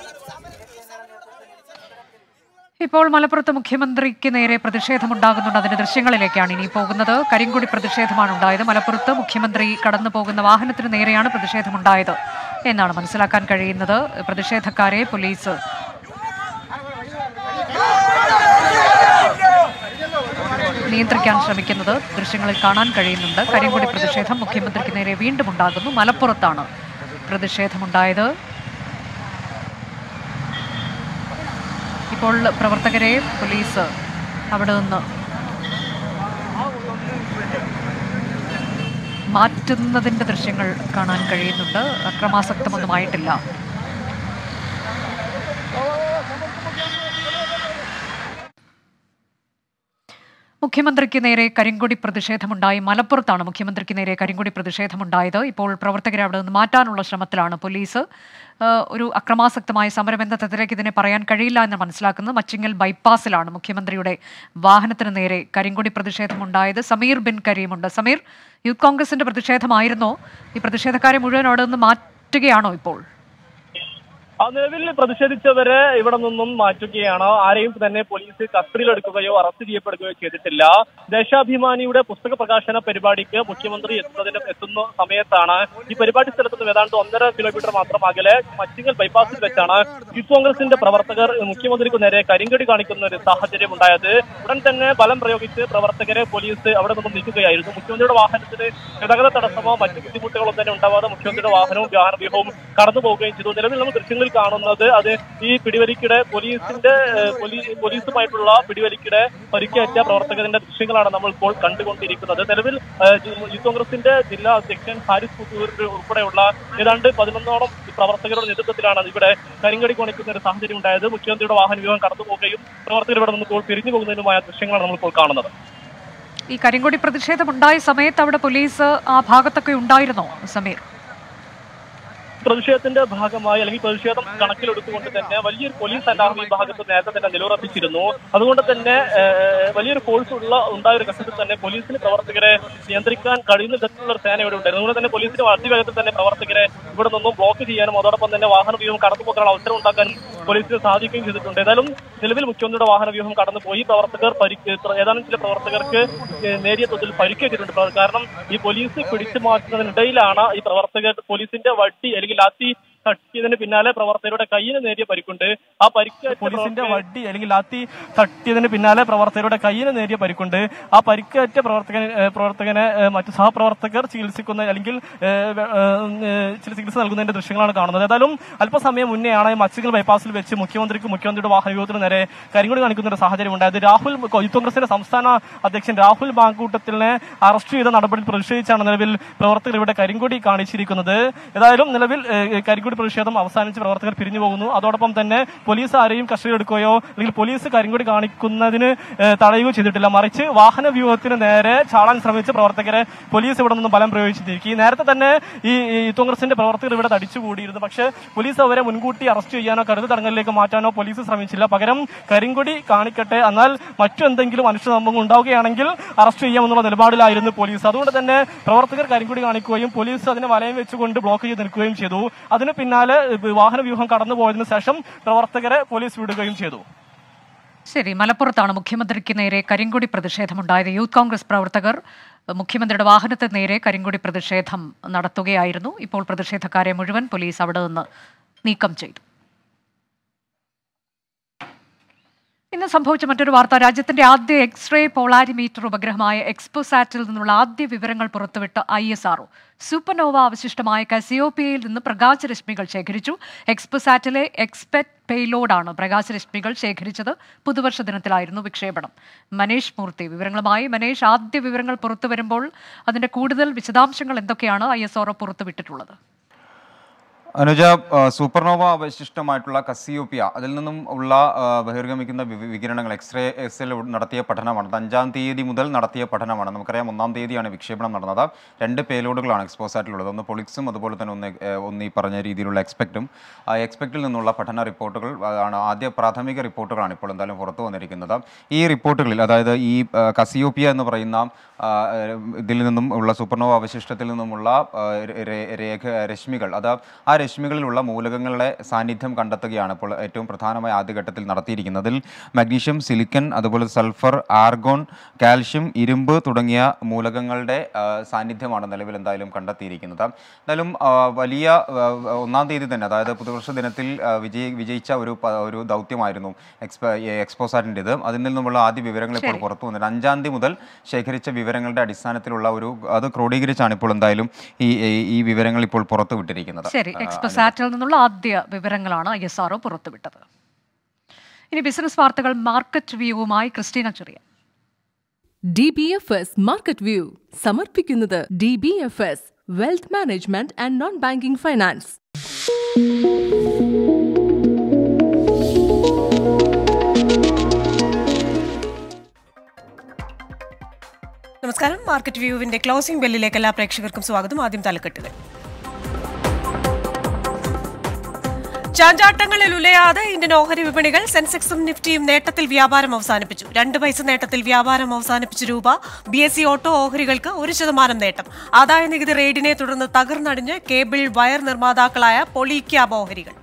ഇപ്പോൾ മലപ്പുറത്ത് മുഖ്യമന്ത്രിക്ക് നേരെ പ്രതിഷേധമുണ്ടാകുന്നുണ്ട് അതിന്റെ ദൃശ്യങ്ങളിലേക്കാണ് ഇനി പോകുന്നത് കരിങ്കുടി പ്രതിഷേധമാണ് ഉണ്ടായത് മലപ്പുറത്ത് മുഖ്യമന്ത്രി കടന്നു പോകുന്ന വാഹനത്തിന് നേരെയാണ് പ്രതിഷേധമുണ്ടായത് എന്നാണ് മനസ്സിലാക്കാൻ കഴിയുന്നത് പ്രതിഷേധക്കാരെ പോലീസ് നിയന്ത്രിക്കാൻ ശ്രമിക്കുന്നത് ദൃശ്യങ്ങളിൽ കാണാൻ കഴിയുന്നുണ്ട് കരിങ്കുടി പ്രതിഷേധം മുഖ്യമന്ത്രിക്ക് നേരെ വീണ്ടും ഉണ്ടാകുന്നു മലപ്പുറത്താണ് പ്രതിഷേധമുണ്ടായത് ഇപ്പോൾ പ്രവർത്തകരെ പോലീസ് അവിടെ നിന്ന് മാറ്റുന്നതിന്റെ ദൃശ്യങ്ങൾ കാണാൻ കഴിയുന്നുണ്ട് അക്രമാസക്തമൊന്നുമായിട്ടില്ല മുഖ്യമന്ത്രിക്ക് നേരെ കരിങ്കൊടി പ്രതിഷേധമുണ്ടായി മലപ്പുറത്താണ് മുഖ്യമന്ത്രിക്ക് നേരെ കരിങ്കൊടി പ്രതിഷേധമുണ്ടായത് ഇപ്പോൾ പ്രവർത്തകരെ അവിടെ നിന്ന് മാറ്റാനുള്ള ശ്രമത്തിലാണ് പോലീസ് ഏഹ് ഒരു അക്രമാസക്തമായ സമരം എന്ന തരത്തിലേക്ക് ഇതിനെ പറയാൻ കഴിയില്ല എന്ന് മനസ്സിലാക്കുന്നത് മച്ചിങ്ങൽ ബൈപ്പാസിലാണ് മുഖ്യമന്ത്രിയുടെ വാഹനത്തിന് നേരെ കരിങ്കൊടി പ്രതിഷേധമുണ്ടായത് സമീർ ബിൻ കരീമുണ്ട് സമീർ യൂത്ത് കോൺഗ്രസിന്റെ പ്രതിഷേധമായിരുന്നോ ഈ പ്രതിഷേധക്കാരെ മുഴുവൻ അവിടെ നിന്ന് മാറ്റുകയാണോ ഇപ്പോൾ ആ നിലവിൽ പ്രതിഷേധിച്ചവരെ ഇവിടെ നിന്നും മാറ്റുകയാണ് ആരെയും തന്നെ പോലീസ് കസ്റ്റഡിയിലെടുക്കുകയോ അറസ്റ്റ് ചെയ്യപ്പെടുകയോ ചെയ്തിട്ടില്ല ദേശാഭിമാനിയുടെ പുസ്തക പ്രകാശന പരിപാടിക്ക് മുഖ്യമന്ത്രി എത്തുന്നതിന് എത്തുന്ന സമയത്താണ് ഈ പരിപാടി സ്ഥലത്ത് നിന്ന് ഏതാണ്ട് ഒന്നര കിലോമീറ്റർ മാത്രം അകലെ മച്ചിങ്ങൽ ബൈപ്പാസിൽ വെച്ചാണ് യൂത്ത് കോൺഗ്രസിന്റെ പ്രവർത്തകർ മുഖ്യമന്ത്രിക്ക് നേരെ കരിങ്കടി കാണിക്കുന്ന ഒരു സാഹചര്യം ഉണ്ടായത് ഉടൻ തന്നെ ബലം പ്രയോഗിച്ച് പ്രവർത്തകരെ പോലീസ് അവിടെ നിന്നും നീക്കുകയായിരുന്നു മുഖ്യമന്ത്രിയുടെ വാഹനത്തിന് ഗതാഗത തടസ്സമോ മറ്റു ബുദ്ധിമുട്ടുകളോ തന്നെ ഉണ്ടാവാതെ മുഖ്യമന്ത്രിയുടെ വാഹനവും വാഹനവ്യൂഹവും കടന്നു പോവുകയും ചെയ്തു നിലവിൽ നമ്മൾ ദൃശ്യങ്ങളിൽ നിലവിൽ കാണുന്നത് അത് ഈ പിടിവലിക്കിടെ പോലീസിന്റെ ഏഹ്, പോലീ- പോലീസുമായിട്ടുള്ള പിടിവലിക്കിടെ പരിക്കേറ്റ പ്രവർത്തകരുടെ ദൃശ്യങ്ങളാണ് നമ്മൾ ഇപ്പോൾ കണ്ടുകൊണ്ടിരിക്കുന്നത് നിലവിൽ ഏഹ്, യൂത്ത് കോൺഗ്രസിന്റെ ജില്ലാ അധ്യക്ഷൻ ഹാരിസ് പുത്തൂർ ഉൾപ്പെടെയുള്ള ഏതാണ്ട് പതിനൊന്നോളം പ്രവർത്തകരുടെ നേതൃത്വത്തിലാണ് ഇവിടെ കരിങ്കടി കൊണിക്കുന്ന ഒരു സാഹചര്യം ഉണ്ടായത് മുഖ്യമന്ത്രിയുടെ വാഹന വ്യൂഹം കടന്നു പോവുകയും പ്രവർത്തകർ ഇവിടെ നിന്ന് ഇപ്പോൾ പിരിഞ്ഞു പോകുന്നതിനുമായ ദൃശ്യങ്ങളാണ് നമ്മളിപ്പോൾ കാണുന്നത് ഈ കരിങ്കൊടി പ്രതിഷേധമുണ്ടായ സമയത്ത് അവിടെ പോലീസ് ആ ഭാഗത്തൊക്കെ ഉണ്ടായിരുന്നോ സമീർ പ്രതിഷേധത്തിന്റെ ഭാഗമായി അല്ലെങ്കിൽ പ്രതിഷേധം കണക്കിലെടുത്തുകൊണ്ട് തന്നെ വലിയൊരു പോലീസ് അലാം ഈ ഭാഗത്ത് നേരത്തെ തന്നെ നിലയുറപ്പിച്ചിരുന്നു അതുകൊണ്ട് തന്നെ ഏഹ്, വലിയൊരു ഫോഴ്സ് ഉള്ള ഉണ്ടായ ഒരു ഘട്ടത്തിൽ തന്നെ പോലീസിന് പ്രവർത്തകരെ നിയന്ത്രിക്കാൻ കഴിയുന്ന വിധത്തിലുള്ള ഒരു സേന ഇവിടെ ഉണ്ടായിരുന്നു അതുകൊണ്ട് തന്നെ പോലീസിന് അതിവേഗത്തിൽ തന്നെ പ്രവർത്തകരെ ഇവിടെ നിന്നും ബ്ലോക്ക് ചെയ്യാനും അതോടൊപ്പം തന്നെ വാഹന വ്യൂഹം കടന്നു പോകാനുള്ള അവസരം ഉണ്ടാക്കാനും പോലീസിന് സാധിക്കുകയും ചെയ്തിട്ടുണ്ട് ഏതായാലും നിലവിൽ മുഖ്യമന്ത്രിയുടെ വാഹന വ്യൂഹം കടന്നു പോയി പ്രവർത്തകർ പരിക്ക് ഏതാനും ചില പ്രവർത്തകർക്ക് ഏഹ്, നേരിയ തോതിൽ പരിക്കേറ്റിട്ടുണ്ട് പ്ര- കാരണം ഈ പോലീസ് പിടിച്ചു മാറ്റുന്നതിനിടയിലാണ് ഈ പ്രവർത്തകർ പോലീസിന്റെ വട്ടി അല്ലെങ്കിൽ ലാത്തി തട്ടിയതിന് പിന്നാലെ പ്രവർത്തകരുടെ കയ്യിന് നേരിയ പരിക്കുണ്ട് ആ പരിക്ക് പോലീസിന്റെ വടി അല്ലെങ്കിൽ ലാത്തി തട്ടിയതിന് പിന്നാലെ പ്രവർത്തകരുടെ കയ്യിന് നേരിയ പരിക്കുണ്ട് ആ പരിക്കേറ്റ പ്രവർത്തകൻ ഏഹ്, പ്രവർത്തകനെ ഏഹ്, മറ്റു സഹപ്രവർത്തകർ ചികിത്സിക്കുന്ന അല്ലെങ്കിൽ ഏഹ്, വെ- ഏഹ്, ചില ചികിത്സ നൽകുന്നതിന്റെ ദൃശ്യങ്ങളാണ് കാണുന്നത് ഏതായാലും അല്പസമയം മുന്നെയാണ് മച്ചിക്കൽ ബൈപ്പാസിൽ വെച്ച് മുഖ്യമന്ത്രിക്ക് മുഖ്യമന്ത്രിയുടെ വാഹനവ്യൂഹത്തിന് നേരെ കരിങ്കൊടി കാണിക്കുന്ന ഒരു സാഹചര്യം ഉണ്ടായത് രാഹുൽ യൂത്ത് കോൺഗ്രസിന്റെ സംസ്ഥാന അധ്യക്ഷൻ രാഹുൽ ബാങ്കൂട്ടത്തിനെ അറസ്റ്റ് ചെയ്ത നടപടിയിൽ പ്രതിഷേധിച്ചാണ് നിലവിൽ പ്രവർത്തകർ ഇവിടെ കരിങ്കൊടി കാണിച്ചിരിക്കുന്നത് ഏതായാലും നിലവിൽ ഏഹ്, കരിങ്കൊടി പ്രതിഷേധം അവസാനിച്ച് പ്രവർത്തകർ പിരിഞ്ഞു പോകുന്നു അതോടൊപ്പം തന്നെ പോലീസ് ആരെയും കസ്റ്റഡിയെടുക്കുകയോ അല്ലെങ്കിൽ പോലീസ് കരിങ്കൊടി കാണിക്കുന്നതിന് ഏഹ്, തടയുകയോ ചെയ്തിട്ടില്ല മറിച്ച് വാഹന വ്യൂഹത്തിന് നേരെ ചാടാൻ ശ്രമിച്ച പ്രവർത്തകരെ പോലീസ് ഇവിടെ നിന്നും ബലം പ്രയോഗിച്ചിരിക്കും നേരത്തെ തന്നെ ഈ ഈ യൂത്ത് കോൺഗ്രസിന്റെ പ്രവർത്തകർ ഇവിടെ തടിച്ചുകൂടിയിരുന്നു പക്ഷേ പോലീസ് അവരെ മുൻകൂട്ടി അറസ്റ്റ് ചെയ്യാനോ കരുതൽ തടങ്കലിലേക്ക് മാറ്റാനോ പോലീസ് ശ്രമിച്ചില്ല പകരം കരിങ്കൊടി കാണിക്കട്ടെ എന്നാൽ മറ്റെന്തെങ്കിലും അനിഷ്ട സംഭവം ഉണ്ടാവുകയാണെങ്കിൽ അറസ്റ്റ് ചെയ്യാമെന്നുള്ള നിലപാടിലായിരുന്നു പോലീസ് അതുകൊണ്ട് തന്നെ പ്രവർത്തകർ കരിങ്കൊടി കാണിക്കുകയും പോലീസ് അതിനെ വലയം വെച്ചുകൊണ്ട് ബ്ലോക്ക് ചെയ്ത് നിൽക്കുകയും ചെയ്തു അതിന് പിന്നാലെ ഏഹ്, വാഹന വ്യൂഹം കടന്നു പോയതിനു ശേഷം പ്രവർത്തകരെ പോലീസ് വിടുകയും ചെയ്തു ശരി മലപ്പുറത്താണ് മുഖ്യമന്ത്രിക്ക് നേരെ കരിങ്കൊടി പ്രതിഷേധമുണ്ടായത് യൂത്ത് കോൺഗ്രസ് പ്രവർത്തകർ മുഖ്യമന്ത്രിയുടെ വാഹനത്തിന് നേരെ കരിങ്കൊടി പ്രതിഷേധം നടത്തുകയായിരുന്നു ഇപ്പോൾ പ്രതിഷേധക്കാരെ മുഴുവൻ പോലീസ് അവിടെ നിന്ന് നീക്കം ചെയ്തു ഇന്ന് സംഭവിച്ച മറ്റൊരു വാർത്ത രാജ്യത്തിന്റെ ആദ്യ എക്സ്റേ പോളാരിമീറ്റർ ഉപഗ്രഹമായ എക്സ്പോസാറ്റിൽ നിന്നുള്ള ആദ്യ വിവരങ്ങൾ പുറത്തുവിട്ട ഐ എസ് ആർഒ സൂപ്പർനോവ അവശിഷ്ടമായ കസിയോപ്പിയയിൽ നിന്ന് പ്രകാശരശ്മികൾ ശേഖരിച്ചു എക്സ്പോസാറ്റിലെ എക്സ്പെറ്റ് പേലോഡാണ് പ്രകാശരശ്മികൾ ശേഖരിച്ചത് പുതുവർഷ ദിനത്തിലായിരുന്നു വിക്ഷേപണം മനേഷ് മൂർത്തി വിവരങ്ങളുമായി മനേഷ് ആദ്യ വിവരങ്ങൾ പുറത്തു വരുമ്പോൾ അതിന്റെ കൂടുതൽ വിശദാംശങ്ങൾ എന്തൊക്കെയാണ് ഐ എസ് ആർഒ പുറത്തുവിട്ടിട്ടുള്ളത് അനുജ ആ, സൂപ്പർനോവ അവശിഷ്ടമായിട്ടുള്ള കസിയോപ്പിയ അതിൽ നിന്നും ഉള്ള ആ, ബഹിർഗമിക്കുന്ന വി- വികിരണങ്ങൾ എക്സ്റേ എസിൽ നടത്തിയ പഠനമാണ് അത് അഞ്ചാം തീയതി മുതൽ നടത്തിയ പഠനമാണ് നമുക്കറിയാം ഒന്നാം തീയതിയാണ് വിക്ഷേപണം നടന്നത് രണ്ട് പേലോഡുകളാണ് എക്സ്പോസാറ്റിലുള്ളത് ഒന്ന് പൊളിക്സും അതുപോലെ തന്നെ ഒന്ന് ഏ, ഒന്ന് ഈ പറഞ്ഞ രീതിയിലുള്ള എക്സ്പെക്റ്റും ആ എക്സ്പെക്റ്റിൽ നിന്നുള്ള പഠന റിപ്പോർട്ടുകൾ ആണ് ആദ്യ പ്രാഥമിക റിപ്പോർട്ടുകളാണ് ഇപ്പോൾ എന്തായാലും പുറത്തു വന്നിരിക്കുന്നത് ഈ റിപ്പോർട്ടുകളിൽ അതായത് ഈ ആ, കസിയോപ്പിയ എന്ന് പറയുന്ന ആ, ഇതിൽ നിന്നും ഉള്ള സൂപ്പർനോവ അവശിഷ്ടത്തിൽ നിന്നുമുള്ള ആ, രേ- രേഖ രശ്മികൾ അത് ആ രശ്മികളിലുള്ള മൂലകങ്ങളുടെ സാന്നിധ്യം കണ്ടെത്തുകയാണ് ഇപ്പോൾ ഏറ്റവും പ്രധാനമായ ആദ്യഘട്ടത്തിൽ നടത്തിയിരിക്കുന്നത് അതിൽ മഗ്നീഷ്യം സിലിക്കൺ അതുപോലെ സൾഫർ ആർഗോൺ കാൽഷ്യം ഇരുമ്പ് തുടങ്ങിയ മൂലകങ്ങളുടെ ആ, സാന്നിധ്യമാണ് നിലവിൽ എന്തായാലും കണ്ടെത്തിയിരിക്കുന്നത് എന്തായാലും ആ, വലിയ ആ, ഒന്നാം തീയതി തന്നെ അതായത് പുതുവർഷ ദിനത്തിൽ ആ, വിജയി വിജയിച്ച ഒരു പ- ഒരു ദൗത്യമായിരുന്നു എക്സ്പോ എക്സ്പോസാറ്റിൻ്റെത് അതിൽ നിന്നുമുള്ള ആദ്യ വിവരങ്ങൾ ഇപ്പോൾ ശരി. പുറത്തു വന്നിട്ട് അഞ്ചാം തീയതി മുതൽ ശേഖരിച്ച വിവരങ്ങളുടെ അടിസ്ഥാനത്തിലുള്ള ഒരു അത് ക്രോഡീകരിച്ചാണ് ഇപ്പോൾ എന്തായാലും ഈ ഈ- ഈ വിവരങ്ങൾ ഇപ്പോൾ പുറത്തു വിട്ടിരിക്കുന്നത് ശരി ആ, എക്സ്പോസാറ്റിൽ നിന്നുള്ള ആദ്യ വിവരങ്ങളാണ് ഐ എസ് ആർഒ പുറത്തുവിട്ടത് ഇനി ബിസിനസ് വാർത്തകൾ മാർക്കറ്റ് വ്യൂവുമായി ക്രിസ്റ്റീന ചെറിയ D B F S market view സമർപ്പിക്കുന്നത് D B F S wealth management and non banking finance നമസ്കാരം മാർക്കറ്റ് വ്യൂവിന്റെ ക്ലോസിംഗ് ബെല്ലിലേക്ക് എല്ലാ പ്രേക്ഷകർക്കും സ്വാഗതം ആദ്യം തലക്കെട്ടുകൾ ചാഞ്ചാട്ടങ്ങളിൽ ഉലയാതെ ഇന്ത്യൻ ഓഹരി വിപണികൾ സെൻസെക്സും നിഫ്റ്റിയും നേട്ടത്തിൽ വ്യാപാരം അവസാനിപ്പിച്ചു രണ്ട് പൈസ നേട്ടത്തിൽ വ്യാപാരം അവസാനിപ്പിച്ച രൂപ ബി എസ് സി ഓട്ടോ ഓഹരികൾക്ക് ഒരു ശതമാനം നേട്ടം ആദായ നികുതി റെയ്ഡിനെ തുടർന്ന് തകർന്നടിഞ്ഞ് കേബിൾ വയർ നിർമ്മാതാക്കളായ പൊളിക്യാബ് ഓഹരികൾ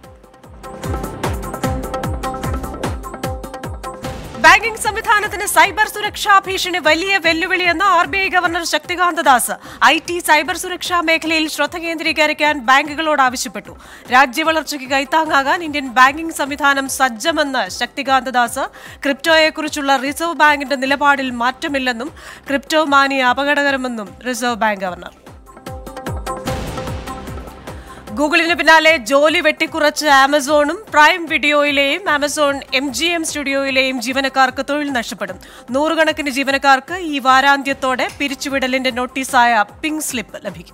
ബാങ്കിംഗ് സംവിധാനത്തിന് സൈബർ സുരക്ഷാ ഭീഷണി വലിയ വെല്ലുവിളിയെന്ന് R B I governor Shaktikanta Das I T cyber സുരക്ഷാ മേഖലയിൽ ശ്രദ്ധ കേന്ദ്രീകരിക്കാൻ ബാങ്കുകളോട് ആവശ്യപ്പെട്ടു രാജ്യവളർച്ചയ്ക്ക് കൈത്താങ്ങാകാൻ ഇന്ത്യൻ ബാങ്കിംഗ് സംവിധാനം സജ്ജമെന്ന് ശക്തികാന്ത ദാസ് ക്രിപ്റ്റോയെക്കുറിച്ചുള്ള റിസർവ് ബാങ്കിന്റെ നിലപാടിൽ മാറ്റമില്ലെന്നും ക്രിപ്റ്റോ മാനിയ അപകടകരമെന്നും റിസർവ് ബാങ്ക് ഗവർണർ ഗൂഗിളിന് പിന്നാലെ ജോലി വെട്ടിക്കുറച്ച് ആമസോണും പ്രൈം വീഡിയോയിലെയും ആമസോൺ എം ജി എം സ്റ്റുഡിയോയിലെയും ജീവനക്കാർക്ക് തൊഴിൽ നഷ്ടപ്പെടും നൂറുകണക്കിന് ജീവനക്കാർക്ക് ഈ വാരാന്ത്യത്തോടെ പിരിച്ചുവിടലിന്റെ നോട്ടീസായ പിങ്ക് സ്ലിപ്പ് ലഭിക്കും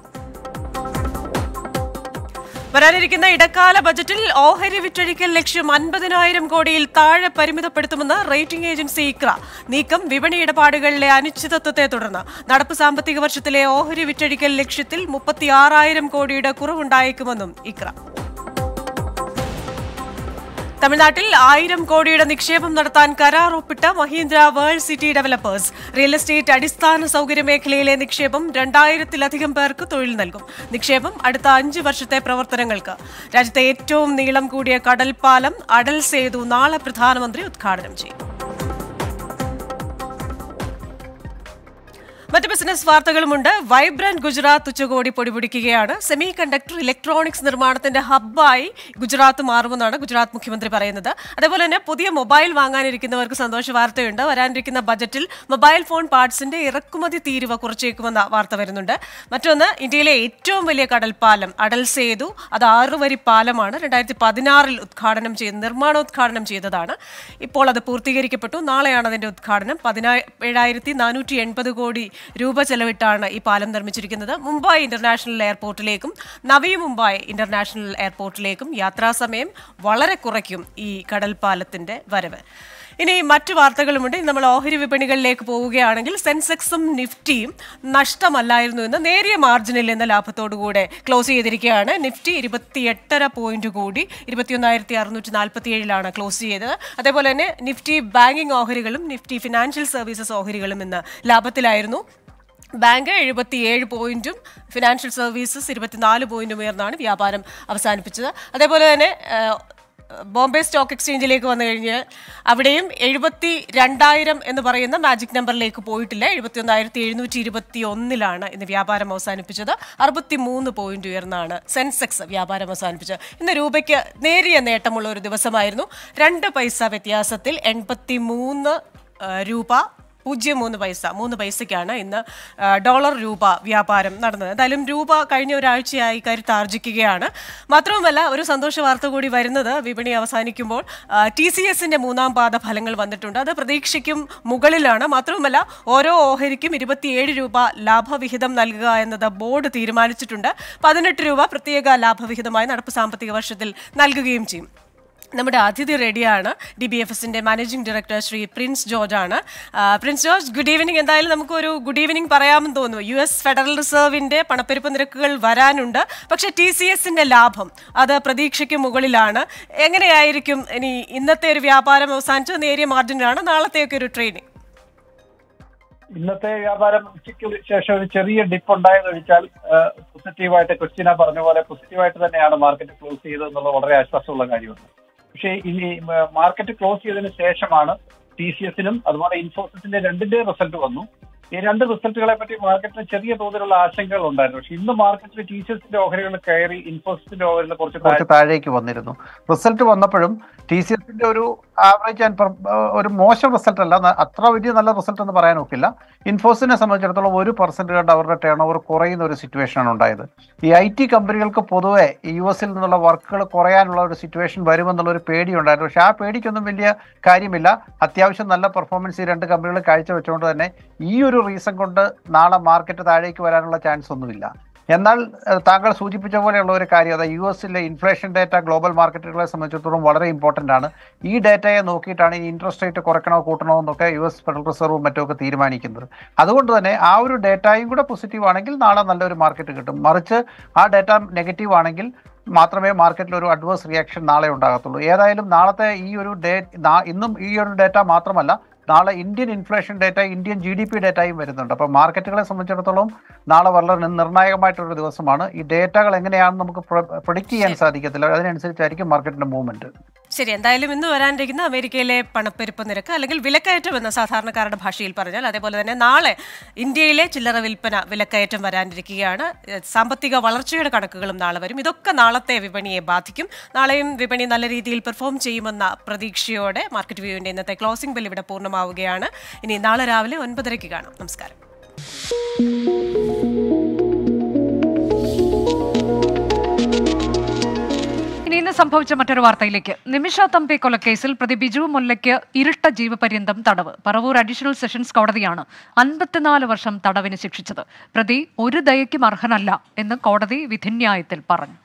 വരാനിരിക്കുന്ന ഇടക്കാല ബജറ്റിൽ ഓഹരി വിറ്റഴിക്കൽ ലക്ഷ്യം അൻപതിനായിരം കോടിയിൽ താഴെ പരിമിതപ്പെടുത്തുമെന്ന് റേറ്റിംഗ് ഏജൻസി ഇക്ര നീക്കം വിപണി ഇടപാടുകളിലെ അനിശ്ചിതത്വത്തെ തുടർന്ന് നടപ്പ് സാമ്പത്തിക വർഷത്തിലെ ഓഹരി വിറ്റഴിക്കൽ ലക്ഷ്യത്തിൽ മുപ്പത്തിയാറായിരം കോടിയുടെ കുറവുണ്ടായേക്കുമെന്നും ഇക്ര തമിഴ്നാട്ടിൽ ആയിരം കോടിയുടെ നിക്ഷേപം നടത്താൻ കരാർ ഒപ്പിട്ട Mahindra world city developers real estate അടിസ്ഥാന സൗകര്യ മേഖലയിലെ നിക്ഷേപം രണ്ടായിരത്തിലധികം പേർക്ക് തൊഴിൽ നൽകും നിക്ഷേപം അടുത്ത അഞ്ച് വർഷത്തെ പ്രവർത്തനങ്ങൾക്ക് രാജ്യത്തെ ഏറ്റവും നീളം കൂടിയ കടൽപ്പാലം അടൽ സേതു നാളെ പ്രധാനമന്ത്രി ഉദ്ഘാടനം ചെയ്യും മറ്റ് ബിസിനസ് വാർത്തകളുമുണ്ട് വൈബ്രന്റ് ഗുജറാത്ത് ഉച്ചകോടി പൊടിപിടിക്കുകയാണ് സെമി കണ്ടക്ടർ ഇലക്ട്രോണിക്സ് നിർമ്മാണത്തിന്റെ ഹബ്ബായി ഗുജറാത്ത് മാറുമെന്നാണ് ഗുജറാത്ത് മുഖ്യമന്ത്രി പറയുന്നത് അതേപോലെ തന്നെ പുതിയ മൊബൈൽ വാങ്ങാനിരിക്കുന്നവർക്ക് സന്തോഷ വാർത്തയുണ്ട് വരാനിരിക്കുന്ന ബജറ്റിൽ മൊബൈൽ ഫോൺ പാർട്സിന്റെ ഇറക്കുമതി തീരുവ കുറച്ചേക്കുമെന്ന വാർത്ത വരുന്നുണ്ട് മറ്റൊന്ന് ഇന്ത്യയിലെ ഏറ്റവും വലിയ കടൽപ്പാലം അടൽ സേതു അത് ആറുവരി പാലമാണ് രണ്ടായിരത്തി പതിനാറിൽ ഉദ്ഘാടനം ചെയ്ത് നിർമ്മാണോദ്ഘാടനം ചെയ്തതാണ് ഇപ്പോൾ അത് പൂർത്തീകരിക്കപ്പെട്ടു നാളെയാണ് അതിന്റെ ഉദ്ഘാടനം പതിനേഴായിരത്തി നാനൂറ്റി എൺപത് കോടി രൂപ ചെലവിട്ടാണ് ഈ പാലം നിർമ്മിച്ചിരിക്കുന്നത് മുംബൈ ഇന്റർനാഷണൽ എയർപോർട്ടിലേക്കും നവി മുംബൈ ഇന്റർനാഷണൽ എയർപോർട്ടിലേക്കും യാത്രാസമയം വളരെ കുറയ്ക്കും ഈ കടൽപ്പാലത്തിന്റെ വരവ് ഇനി മറ്റു വാർത്തകളുമുണ്ട് ഇനി നമ്മൾ ഓഹരി വിപണികളിലേക്ക് പോവുകയാണെങ്കിൽ സെൻസെക്സും നിഫ്റ്റിയും നഷ്ടമല്ലായിരുന്നു എന്ന് നേരിയ മാർജിനിൽ എന്ന ലാഭത്തോടുകൂടെ ക്ലോസ് ചെയ്തിരിക്കുകയാണ് നിഫ്റ്റി ഇരുപത്തി എട്ടര പോയിന്റ് കൂടി ഇരുപത്തിയൊന്നായിരത്തി അറുന്നൂറ്റി നാൽപ്പത്തി ഏഴിലാണ് ക്ലോസ് ചെയ്തത് അതേപോലെ തന്നെ നിഫ്റ്റി ബാങ്കിംഗ് ഓഹരികളും നിഫ്റ്റി ഫിനാൻഷ്യൽ സർവീസസ് ഓഹരികളും ഇന്ന് ലാഭത്തിലായിരുന്നു ബാങ്ക് എഴുപത്തിയേഴ് പോയിന്റും ഫിനാൻഷ്യൽ സർവീസസ് ഇരുപത്തിനാല് പോയിന്റും ഉയർന്നാണ് വ്യാപാരം അവസാനിപ്പിച്ചത് അതേപോലെ തന്നെ ആ, ബോംബെ സ്റ്റോക്ക് എക്സ്ചേഞ്ചിലേക്ക് വന്നു കഴിഞ്ഞാൽ അവിടെയും എഴുപത്തി രണ്ടായിരം എന്ന് പറയുന്ന മാജിക് നമ്പറിലേക്ക് പോയിട്ടില്ല എഴുപത്തി ഒന്നായിരത്തി എഴുന്നൂറ്റി ഇരുപത്തി ഒന്നിലാണ് ഇന്ന് വ്യാപാരം അവസാനിപ്പിച്ചത് അറുപത്തി മൂന്ന് പോയിന്റ് ഉയർന്നാണ് സെൻസെക്സ് വ്യാപാരം അവസാനിപ്പിച്ചത് ഇന്ന് രൂപയ്ക്ക് നേരിയ നേട്ടമുള്ള ഒരു ദിവസമായിരുന്നു രണ്ട് പൈസ വ്യത്യാസത്തിൽ എൺപത്തി മൂന്ന് രൂപ പൂജ്യം മൂന്ന് പൈസ മൂന്ന് പൈസയ്ക്കാണ് ഇന്ന് ആ, ഡോളർ രൂപ വ്യാപാരം നടന്നത് എന്തായാലും രൂപ കഴിഞ്ഞ ഒരാഴ്ചയായി കരുത്താർജിക്കുകയാണ് മാത്രവുമല്ല ഒരു സന്തോഷ വാർത്ത കൂടി വരുന്നത് വിപണി അവസാനിക്കുമ്പോൾ ടി സി എസിന്റെ മൂന്നാം പാദ ഫലങ്ങൾ വന്നിട്ടുണ്ട് അത് പ്രതീക്ഷയ്ക്കും മുകളിലാണ് മാത്രവുമല്ല ഓരോ ഓഹരിക്കും ഇരുപത്തിയേഴ് രൂപ ലാഭവിഹിതം നൽകുക എന്നത് ബോർഡ് തീരുമാനിച്ചിട്ടുണ്ട് പതിനെട്ട് രൂപ പ്രത്യേക ലാഭവിഹിതമായി നടപ്പ് സാമ്പത്തിക വർഷത്തിൽ നൽകുകയും ചെയ്യും നമ്മുടെ അതിഥി റെഡിയാണ് ഡി ബി എഫ് എസിന്റെ managing director Shri Prince George ആണ് ആ, പ്രിൻസ് ജോർജ് ഗുഡ് ഈവനിങ് എന്തായാലും നമുക്കൊരു ഗുഡ് ഈവനിങ് പറയാമെന്ന് തോന്നുന്നു യു എസ് ഫെഡറൽ റിസർവിന്റെ പണപ്പെരുപ്പ് നിരക്കുകൾ വരാനുണ്ട് പക്ഷേ ടി സി എസിന്റെ ലാഭം അത് പ്രതീക്ഷയ്ക്ക് മുകളിലാണ് എങ്ങനെയായിരിക്കും ഇനി ഇന്നത്തെ ഒരു വ്യാപാരം അവസാനിച്ച് നേരിയ മാർജിനിലാണ് നാളത്തെയൊക്കെ ഒരു ട്രെയിനിങ് ഇന്നത്തെ വ്യാപാരം ഉച്ചയ്ക്ക് ശേഷം ഒരു ചെറിയ ഡിപ്പ് ഉണ്ടായെന്ന് വെച്ചാൽ പോസിറ്റീവായിട്ട് ക്രിസ്റ്റീന പറഞ്ഞ പോലെ പോസിറ്റീവായിട്ട് തന്നെയാണ് മാർക്കറ്റ് ക്ലോസ് ചെയ്തത് എന്നുള്ള വളരെ ആശ്വാസമുള്ള കാര്യമാണ് പക്ഷേ ഇനി മാർക്കറ്റ് ക്ലോസ് ചെയ്തതിന് ശേഷമാണ് ടി സി എസിനും അതുപോലെ ഇൻഫോസിസിന്റെ രണ്ടിന്റെ റിസൾട്ട് വന്നു ഈ രണ്ട് റിസൾട്ടുകളെ പറ്റി മാർക്കറ്റിന് ചെറിയ തോതിലുള്ള ആശങ്കകൾ ഉണ്ടായിരുന്നു പക്ഷെ ഇന്ന് മാർക്കറ്റിൽ ടി സി എസിന്റെ ഓഹരികൾ കയറി ഇൻഫോസിസിന്റെ ഓഹരികൾ കുറച്ച് കുറച്ച് താഴേക്ക് വന്നിരുന്നു റിസൾട്ട് വന്നപ്പോഴും ടി സി എസിന്റെ ഒരു ആവറേജ് ആൻഡ് ഒരു മോശം റിസൾട്ട് അല്ല ന- അത്ര വലിയ നല്ല റിസൾട്ട് എന്ന് പറയാൻ ഒക്കില്ല ഇൻഫോസിനെ സംബന്ധിച്ചിടത്തോളം ഒരു പെർസെന്റ് കണ്ട് അവരുടെ ടേൺ ഓവർ കുറയുന്ന ഒരു സിറ്റുവേഷൻ ആണ് ഉണ്ടായത് ഈ ഐ ടി കമ്പനികൾക്ക് പൊതുവെ യു എസിൽ നിന്നുള്ള വർക്കുകൾ കുറയാനുള്ള ഒരു സിറ്റുവേഷൻ വരുമെന്നുള്ള ഒരു പേടി ഉണ്ടായിരുന്നു പക്ഷെ ആ പേടിക്കൊന്നും വലിയ കാര്യമില്ല അത്യാവശ്യം നല്ല പെർഫോമൻസ് ഈ രണ്ട് കമ്പനികൾ കാഴ്ചവെച്ചുകൊണ്ട് തന്നെ ഈ ഒരു റീസൺ കൊണ്ട് നാളെ മാർക്കറ്റ് താഴേക്ക് വരാനുള്ള ചാൻസ് ഒന്നുമില്ല എന്നാൽ ഏഹ്, താങ്കൾ സൂചിപ്പിച്ച പോലെയുള്ള ഒരു കാര്യം അതായത് യു എസിലെ ഇൻഫ്ലേഷൻ ഡേറ്റ ഗ്ലോബൽ മാർക്കറ്റുകളെ സംബന്ധിച്ചിടത്തോളം വളരെ ഇമ്പോർട്ടന്റ് ആണ് ഈ ഡേറ്റയെ നോക്കിയിട്ടാണ് ഈ ഇൻട്രസ്റ്റ് റേറ്റ് കുറയ്ക്കണോ കൂട്ടണോ എന്നൊക്കെ യു എസ് ഫെഡറൽ റിസർവും മറ്റുമൊക്കെ തീരുമാനിക്കുന്നത് അതുകൊണ്ട് തന്നെ ആ ഒരു ഡേറ്റയും കൂടെ പോസിറ്റീവ് ആണെങ്കിൽ നാളെ നല്ലൊരു മാർക്കറ്റ് കിട്ടും മറിച്ച് ആ ഡേറ്റ നെഗറ്റീവ് ആണെങ്കിൽ മാത്രമേ മാർക്കറ്റിൽ ഒരു അഡ്വേഴ്സ് റിയാക്ഷൻ നാളെ ഉണ്ടാകത്തുള്ളൂ ഏതായാലും നാളത്തെ ഈ ഒരു ഡേ നാ- ഇന്നും ഈ ഒരു ഡേറ്റ മാത്രമല്ല നാളെ Indian inflation data Indian G D P ഡേറ്റയും വരുന്നുണ്ട് അപ്പോൾ മാർക്കറ്റുകളെ സംബന്ധിച്ചിടത്തോളം നാളെ വളരെ നി- നിർണായകമായിട്ടൊരു ദിവസമാണ് ഈ ഡേറ്റകൾ എങ്ങനെയാണെന്ന് നമുക്ക് പ്രൊഡിക്റ്റ് ചെയ്യാൻ സാധിക്കത്തില്ല അതിനനുസരിച്ചായിരിക്കും മാർക്കറ്റിന്റെ മൂവ്മെന്റ് ശരി എന്തായാലും ഇന്ന് വരാനിരിക്കുന്ന അമേരിക്കയിലെ പണപ്പെരുപ്പ് നിരക്ക് അല്ലെങ്കിൽ വിലക്കയറ്റം എന്ന സാധാരണക്കാരുടെ ഭാഷയിൽ പറഞ്ഞാൽ അതേപോലെ തന്നെ നാളെ ഇന്ത്യയിലെ ചില്ലറ വിൽപ്പന വിലക്കയറ്റം വരാനിരിക്കുകയാണ് ഏഹ് സാമ്പത്തിക വളർച്ചയുടെ കണക്കുകളും നാളെ വരും ഇതൊക്കെ നാളത്തെ വിപണിയെ ബാധിക്കും നാളെയും വിപണി നല്ല രീതിയിൽ പെർഫോം ചെയ്യുമെന്ന പ്രതീക്ഷയോടെ മാർക്കറ്റ് വ്യൂവിന്റെ ഇന്നത്തെ ക്ലോസിംഗ് ബിൽ ഇവിടെ പൂർണ്ണമാവുകയാണ് ഇനി നാളെ രാവിലെ ഒൻപതരയ്ക്ക് കാണാം നമസ്കാരം ഇന്ന് സംഭവിച്ച മറ്റൊരു വാർത്തയിലേക്ക് നിമിഷ തമ്പി കൊലക്കേസിൽ പ്രതി ബിജു മുല്ലയ്ക്ക് ഇരട്ട ജീവപര്യന്തം തടവ് പറവൂർ അഡീഷണൽ സെഷൻസ് കോടതിയാണ് അൻപത്തിനാല് വർഷം തടവിന് ശിക്ഷിച്ചത് പ്രതി ഒരു ദയയ്ക്കും അർഹനല്ല എന്ന് കോടതി വിധിന്യായത്തിൽ പറഞ്ഞു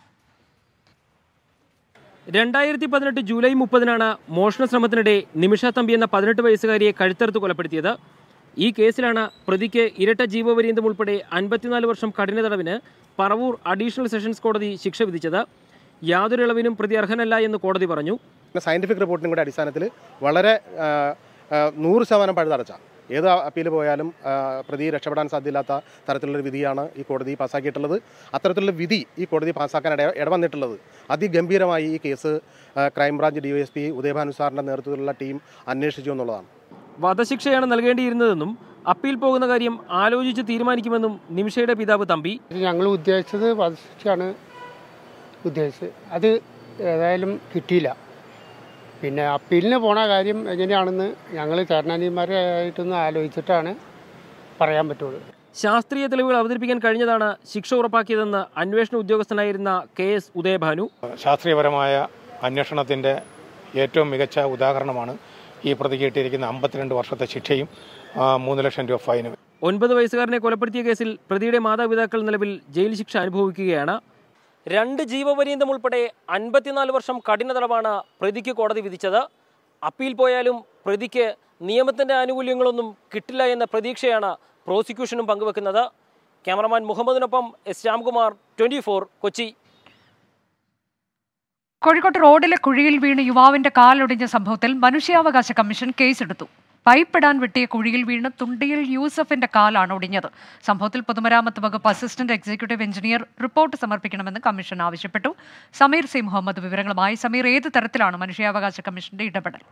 രണ്ടായിരത്തി പതിനെട്ട് ജൂലൈ മുപ്പതിനാണ് മോഷണ ശ്രമത്തിനിടെ നിമിഷ തമ്പി എന്ന പതിനെട്ട് വയസ്സുകാരിയെ കഴുത്തറുത്ത് കൊലപ്പെടുത്തിയത് ഈ കേസിലാണ് പ്രതിക്ക് ഇരട്ട ജീവപര്യന്തം ഉൾപ്പെടെ അൻപത്തിനാല് വർഷം കഠിന തടവിന് പറവൂർ അഡീഷണൽ സെഷൻസ് കോടതി ശിക്ഷ വിധിച്ചത് യാതൊരു ഇളവിനും പ്രതി അർഹനല്ല എന്ന് കോടതി പറഞ്ഞു സയൻറ്റിഫിക് റിപ്പോർട്ടിനും കൂടെ അടിസ്ഥാനത്തിൽ വളരെ ആ, ആ, നൂറ് ശതമാനം പഴുതടച്ച ഏത് അപ്പീൽ പോയാലും ആ, പ്രതി രക്ഷപ്പെടാൻ സാധ്യമില്ലാത്ത തരത്തിലുള്ളൊരു വിധിയാണ് ഈ കോടതി പാസ്സാക്കിയിട്ടുള്ളത് അത്തരത്തിലുള്ള വിധി ഈ കോടതി പാസ്സാക്കാൻ ഇട ഇടവന്നിട്ടുള്ളത് അതിഗംഭീരമായി ഈ കേസ് ആ, crime branch D S P Udayabhanu സാറിൻ്റെ നേതൃത്വത്തിലുള്ള ടീം അന്വേഷിച്ചു എന്നുള്ളതാണ് വധശിക്ഷയാണ് നൽകേണ്ടിയിരുന്നതെന്നും അപ്പീൽ പോകുന്ന കാര്യം ആലോചിച്ച് തീരുമാനിക്കുമെന്നും നിമിഷയുടെ പിതാവ് തമ്പി ഞങ്ങൾ ഉദ്ദേശിച്ചത് വധശിക്ഷയാണ് ഉദ്ദേശിച്ചത് അത് ഏതായാലും കിട്ടിയില്ല പിന്നെ അപ്പീലിന് പോണ കാര്യം എങ്ങനെയാണെന്ന് ഞങ്ങൾ ചരണാനിമാരായിട്ടൊന്ന് ആലോചിച്ചിട്ടാണ് പറയാൻ പറ്റുള്ളൂ ശാസ്ത്രീയ തെളിവുകൾ അവതരിപ്പിക്കാൻ കഴിഞ്ഞതാണ് ശിക്ഷ ഉറപ്പാക്കിയതെന്ന് അന്വേഷണ ഉദ്യോഗസ്ഥനായിരുന്ന കെ എസ് ഉദയഭാനു ശാസ്ത്രീയപരമായ അന്വേഷണത്തിൻ്റെ ഏറ്റവും മികച്ച ഉദാഹരണമാണ് ഈ പ്രതിക്ക് കിട്ടിയിരിക്കുന്ന അമ്പത്തിരണ്ട് വർഷത്തെ ശിക്ഷയും ആ, മൂന്ന് ലക്ഷം രൂപ ഫൈനും ഒൻപത് വയസ്സുകാരനെ കൊലപ്പെടുത്തിയ കേസിൽ പ്രതിയുടെ മാതാപിതാക്കൾ നിലവിൽ ജയിൽ ശിക്ഷ അനുഭവിക്കുകയാണ് രണ്ട് ജീവപര്യന്തം ഉൾപ്പെടെ അൻപത്തിനാല് വർഷം കഠിന തടവാണ് പ്രതിക്ക് കോടതി വിധിച്ചത് അപ്പീൽ പോയാലും പ്രതിക്ക് നിയമത്തിന്റെ ആനുകൂല്യങ്ങളൊന്നും കിട്ടില്ല എന്ന പ്രതീക്ഷയാണ് പ്രോസിക്യൂഷനും പങ്കുവെക്കുന്നത് ക്യാമറമാൻ മുഹമ്മദിനൊപ്പം എസ് ശ്യാംകുമാർ ട്വന്റി കൊച്ചി കോഴിക്കോട്ട് റോഡിലെ കുഴിയിൽ വീണ് യുവാവിന്റെ കാലൊടിഞ്ഞ സംഭവത്തിൽ മനുഷ്യാവകാശ കമ്മീഷൻ കേസെടുത്തു പൈപ്പിടാൻ വെട്ടിയ കുഴിയിൽ വീണ് തുണ്ടിയിൽ യൂസഫിന്റെ കാലാണ് ഒടിഞ്ഞത് സംഭവത്തിൽ പൊതുമരാമത്ത് വകുപ്പ് അസിസ്റ്റന്റ് എക്സിക്യൂട്ടീവ് എഞ്ചിനീയർ റിപ്പോർട്ട് സമർപ്പിക്കണമെന്ന് കമ്മീഷൻ ആവശ്യപ്പെട്ടു സമീർ സി മുഹമ്മദ് വിവരങ്ങളുമായി സമീർ ഏത് തരത്തിലാണ് മനുഷ്യാവകാശ കമ്മീഷന്റെ ഇടപെടൽ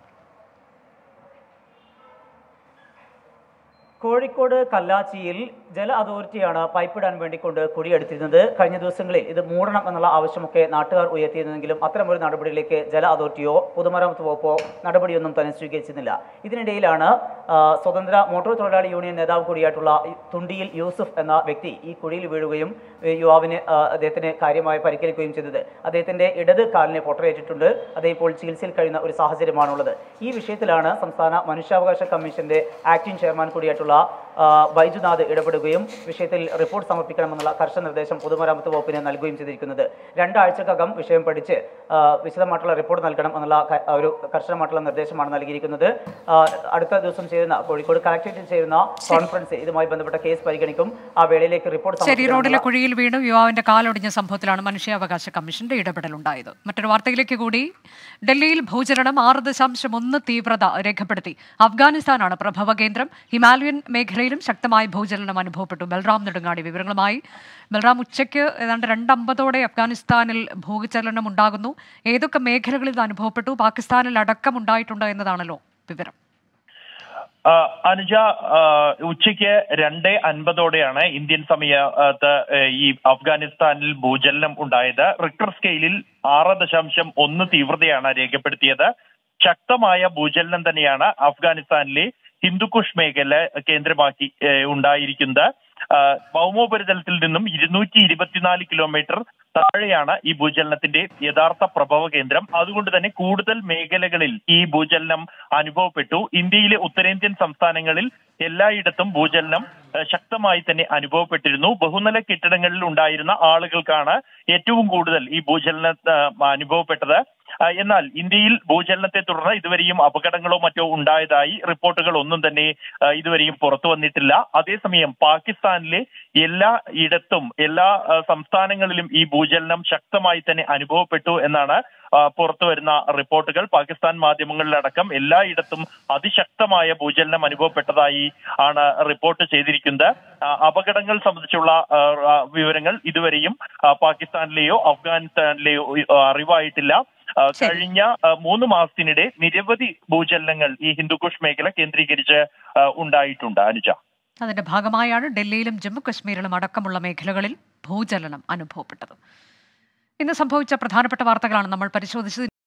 കോഴിക്കോട് കല്ലാച്ചിയിൽ ജല അതോറിറ്റിയാണ് പൈപ്പിടാൻ വേണ്ടിക്കൊണ്ട് കുഴിയെടുത്തിരുന്നത് കഴിഞ്ഞ ദിവസങ്ങളിൽ ഇത് മൂടണം എന്നുള്ള ആവശ്യമൊക്കെ നാട്ടുകാർ ഉയർത്തിയിരുന്നെങ്കിലും അത്തരമൊരു നടപടിയിലേക്ക് ജല അതോറിറ്റിയോ പൊതുമരാമത്ത് വകുപ്പോ നടപടിയൊന്നും തന്നെ സ്വീകരിച്ചിരുന്നില്ല ഇതിനിടയിലാണ് ആ, സ്വതന്ത്ര മോട്ടോർ തൊഴിലാളി യൂണിയൻ നേതാവ് കൂടിയായിട്ടുള്ള ഈ തുണ്ടിയിൽ യൂസുഫ് എന്ന വ്യക്തി ഈ കുഴിയിൽ വീഴുകയും ഈ യുവാവിന് ആ, അദ്ദേഹത്തിന് കാര്യമായി പരിക്കേൽക്കുകയും ചെയ്തത് അദ്ദേഹത്തിന്റെ ഇടത് കാലിനെ പൊട്ടറേറ്റിട്ടുണ്ട് അദ്ദേഹം ഇപ്പോൾ ചികിത്സയിൽ കഴിയുന്ന ഒരു സാഹചര്യമാണുള്ളത് ഈ വിഷയത്തിലാണ് സംസ്ഥാന മനുഷ്യാവകാശ കമ്മീഷന്റെ ആക്ടിംഗ് ചെയർമാൻ കൂടിയായിട്ടുള്ള ആ, ബൈജുനാഥ് ഇടപെടുകയും വിഷയത്തിൽ റിപ്പോർട്ട് സമർപ്പിക്കണമെന്നുള്ള കർശന നിർദ്ദേശം പൊതുമരാമത്ത് വകുപ്പിന് നൽകുകയും ചെയ്തിരിക്കുന്നത് രണ്ടാഴ്ചക്കകം വിഷയം പഠിച്ച് ആ, വിശദമായിട്ടുള്ള റിപ്പോർട്ട് നൽകണം എന്നുള്ള ക- ഒരു കർശനമായിട്ടുള്ള നിർദ്ദേശമാണ് നൽകിയിരിക്കുന്നത് ആ, അടുത്ത ദിവസം ചേരുന്ന കോഴിക്കോട് കളക്ടറേറ്റിൽ ചേരുന്ന കോൺഫറൻസ് ഇതുമായി ബന്ധപ്പെട്ട കേസ് പരിഗണിക്കും ആ വേളയിലേക്ക് റിപ്പോർട്ട് ശരി റോഡിലെ സമർപ്പിക്കണമെന്നുള്ള കുഴിയിൽ വീണ് യുവാവിന്റെ കാലൊടിഞ്ഞ സംഭവത്തിലാണ് മനുഷ്യാവകാശ കമ്മീഷന്റെ ഇടപെടലുണ്ടായത് മറ്റൊരു വാർത്തയിലേക്ക് കൂടി ഡൽഹിയിൽ ഭൂചലനം ആറ് ദശാംശം ഒന്ന് തീവ്രത രേഖപ്പെടുത്തി അഫ്ഗാനിസ്ഥാനാണ് പ്രഭവ കേന്ദ്രം ഹിമാലയൻ മേഖലയിലും ശക്തമായ ഭൂചലനം അനുഭവപ്പെട്ടു ബൽറാം നെടുങ്ങാടി വിവരങ്ങളുമായി ബൽറാം ഉച്ചയ്ക്ക് ഏതാണ്ട് രണ്ടമ്പതോടെ അഫ്ഗാനിസ്ഥാനിൽ ഭൂചലനം ഉണ്ടാകുന്നു ഏതൊക്കെ മേഖലകളിൽ ഇത് അനുഭവപ്പെട്ടു പാകിസ്ഥാനിൽ അടക്കം ഉണ്ടായിട്ടുണ്ട് എന്നതാണല്ലോ വിവരം ആ, അനുജ ആ, ഉച്ചയ്ക്ക് രണ്ട് അൻപതോടെയാണ് ഇന്ത്യൻ സമയത്ത് ഏ, ഈ അഫ്ഗാനിസ്ഥാനിൽ ഭൂചലനം ഉണ്ടായത് റിക്ടർ സ്കെയിലിൽ ആറ് ദശാംശം ഒന്ന് തീവ്രതയാണ് രേഖപ്പെടുത്തിയത് ശക്തമായ ഭൂചലനം തന്നെയാണ് അഫ്ഗാനിസ്ഥാനിലെ ഹിന്ദുക്കുഷ് മേഖല കേന്ദ്രമാക്കി ഏ, ഉണ്ടായിരിക്കുന്നത് ആ, ഭൗമോപരിതലത്തിൽ നിന്നും ഇരുന്നൂറ്റി ഇരുപത്തിനാല് കിലോമീറ്റർ താഴെയാണ് ഈ ഭൂചലനത്തിന്റെ യഥാർത്ഥ പ്രഭവ കേന്ദ്രം അതുകൊണ്ട് തന്നെ കൂടുതൽ മേഖലകളിൽ ഈ ഭൂചലനം അനുഭവപ്പെട്ടു ഇന്ത്യയിലെ ഉത്തരേന്ത്യൻ സംസ്ഥാനങ്ങളിൽ എല്ലായിടത്തും ഭൂചലനം ഏഹ്, ശക്തമായി തന്നെ അനുഭവപ്പെട്ടിരുന്നു ബഹുനില കെട്ടിടങ്ങളിൽ ഉണ്ടായിരുന്ന ആളുകൾക്കാണ് ഏറ്റവും കൂടുതൽ ഈ ഭൂചലനം ഏഹ്, അനുഭവപ്പെട്ടത് ആ, എന്നാൽ ഇന്ത്യയിൽ ഭൂചലനത്തെ തുടർന്ന് ഇതുവരെയും അപകടങ്ങളോ മറ്റോ ഉണ്ടായതായി റിപ്പോർട്ടുകൾ ഒന്നും തന്നെ ആ, ഇതുവരെയും പുറത്തു വന്നിട്ടില്ല അതേസമയം പാകിസ്ഥാനിലെ എല്ലാ ഇടത്തും എല്ലാ ആ, സംസ്ഥാനങ്ങളിലും ഈ ഭൂചലനം ശക്തമായി തന്നെ അനുഭവപ്പെട്ടു എന്നാണ് ആ, പുറത്തു വരുന്ന റിപ്പോർട്ടുകൾ പാകിസ്ഥാൻ മാധ്യമങ്ങളിലടക്കം എല്ലായിടത്തും അതിശക്തമായ ഭൂചലനം അനുഭവപ്പെട്ടതായി ആണ് റിപ്പോർട്ട് ചെയ്തിരിക്കുന്നത് ആ, അപകടങ്ങൾ സംബന്ധിച്ചുള്ള ആ, ആ, വിവരങ്ങൾ ഇതുവരെയും ആ, പാകിസ്ഥാനിലെയോ അഫ്ഗാനിസ്ഥാനിലെയോ ആ, അറിവായിട്ടില്ല ആ, കഴിഞ്ഞ ആ, മൂന്ന് മാസത്തിനിടെ നിരവധി ഭൂചലനങ്ങൾ ഈ ഹിന്ദുക്കുഷ് മേഖല കേന്ദ്രീകരിച്ച് ആ, ഉണ്ടായിട്ടുണ്ട് അനുജ അതിന്റെ ഭാഗമായാണ് ഡൽഹിയിലും ജമ്മു കശ്മീരിലും അടക്കമുള്ള മേഖലകളിൽ ഭൂചലനം അനുഭവപ്പെട്ടത് ഇന്ന് സംഭവിച്ച പ്രധാനപ്പെട്ട വാർത്തകളാണ് നമ്മൾ പരിശോധിച്ചത്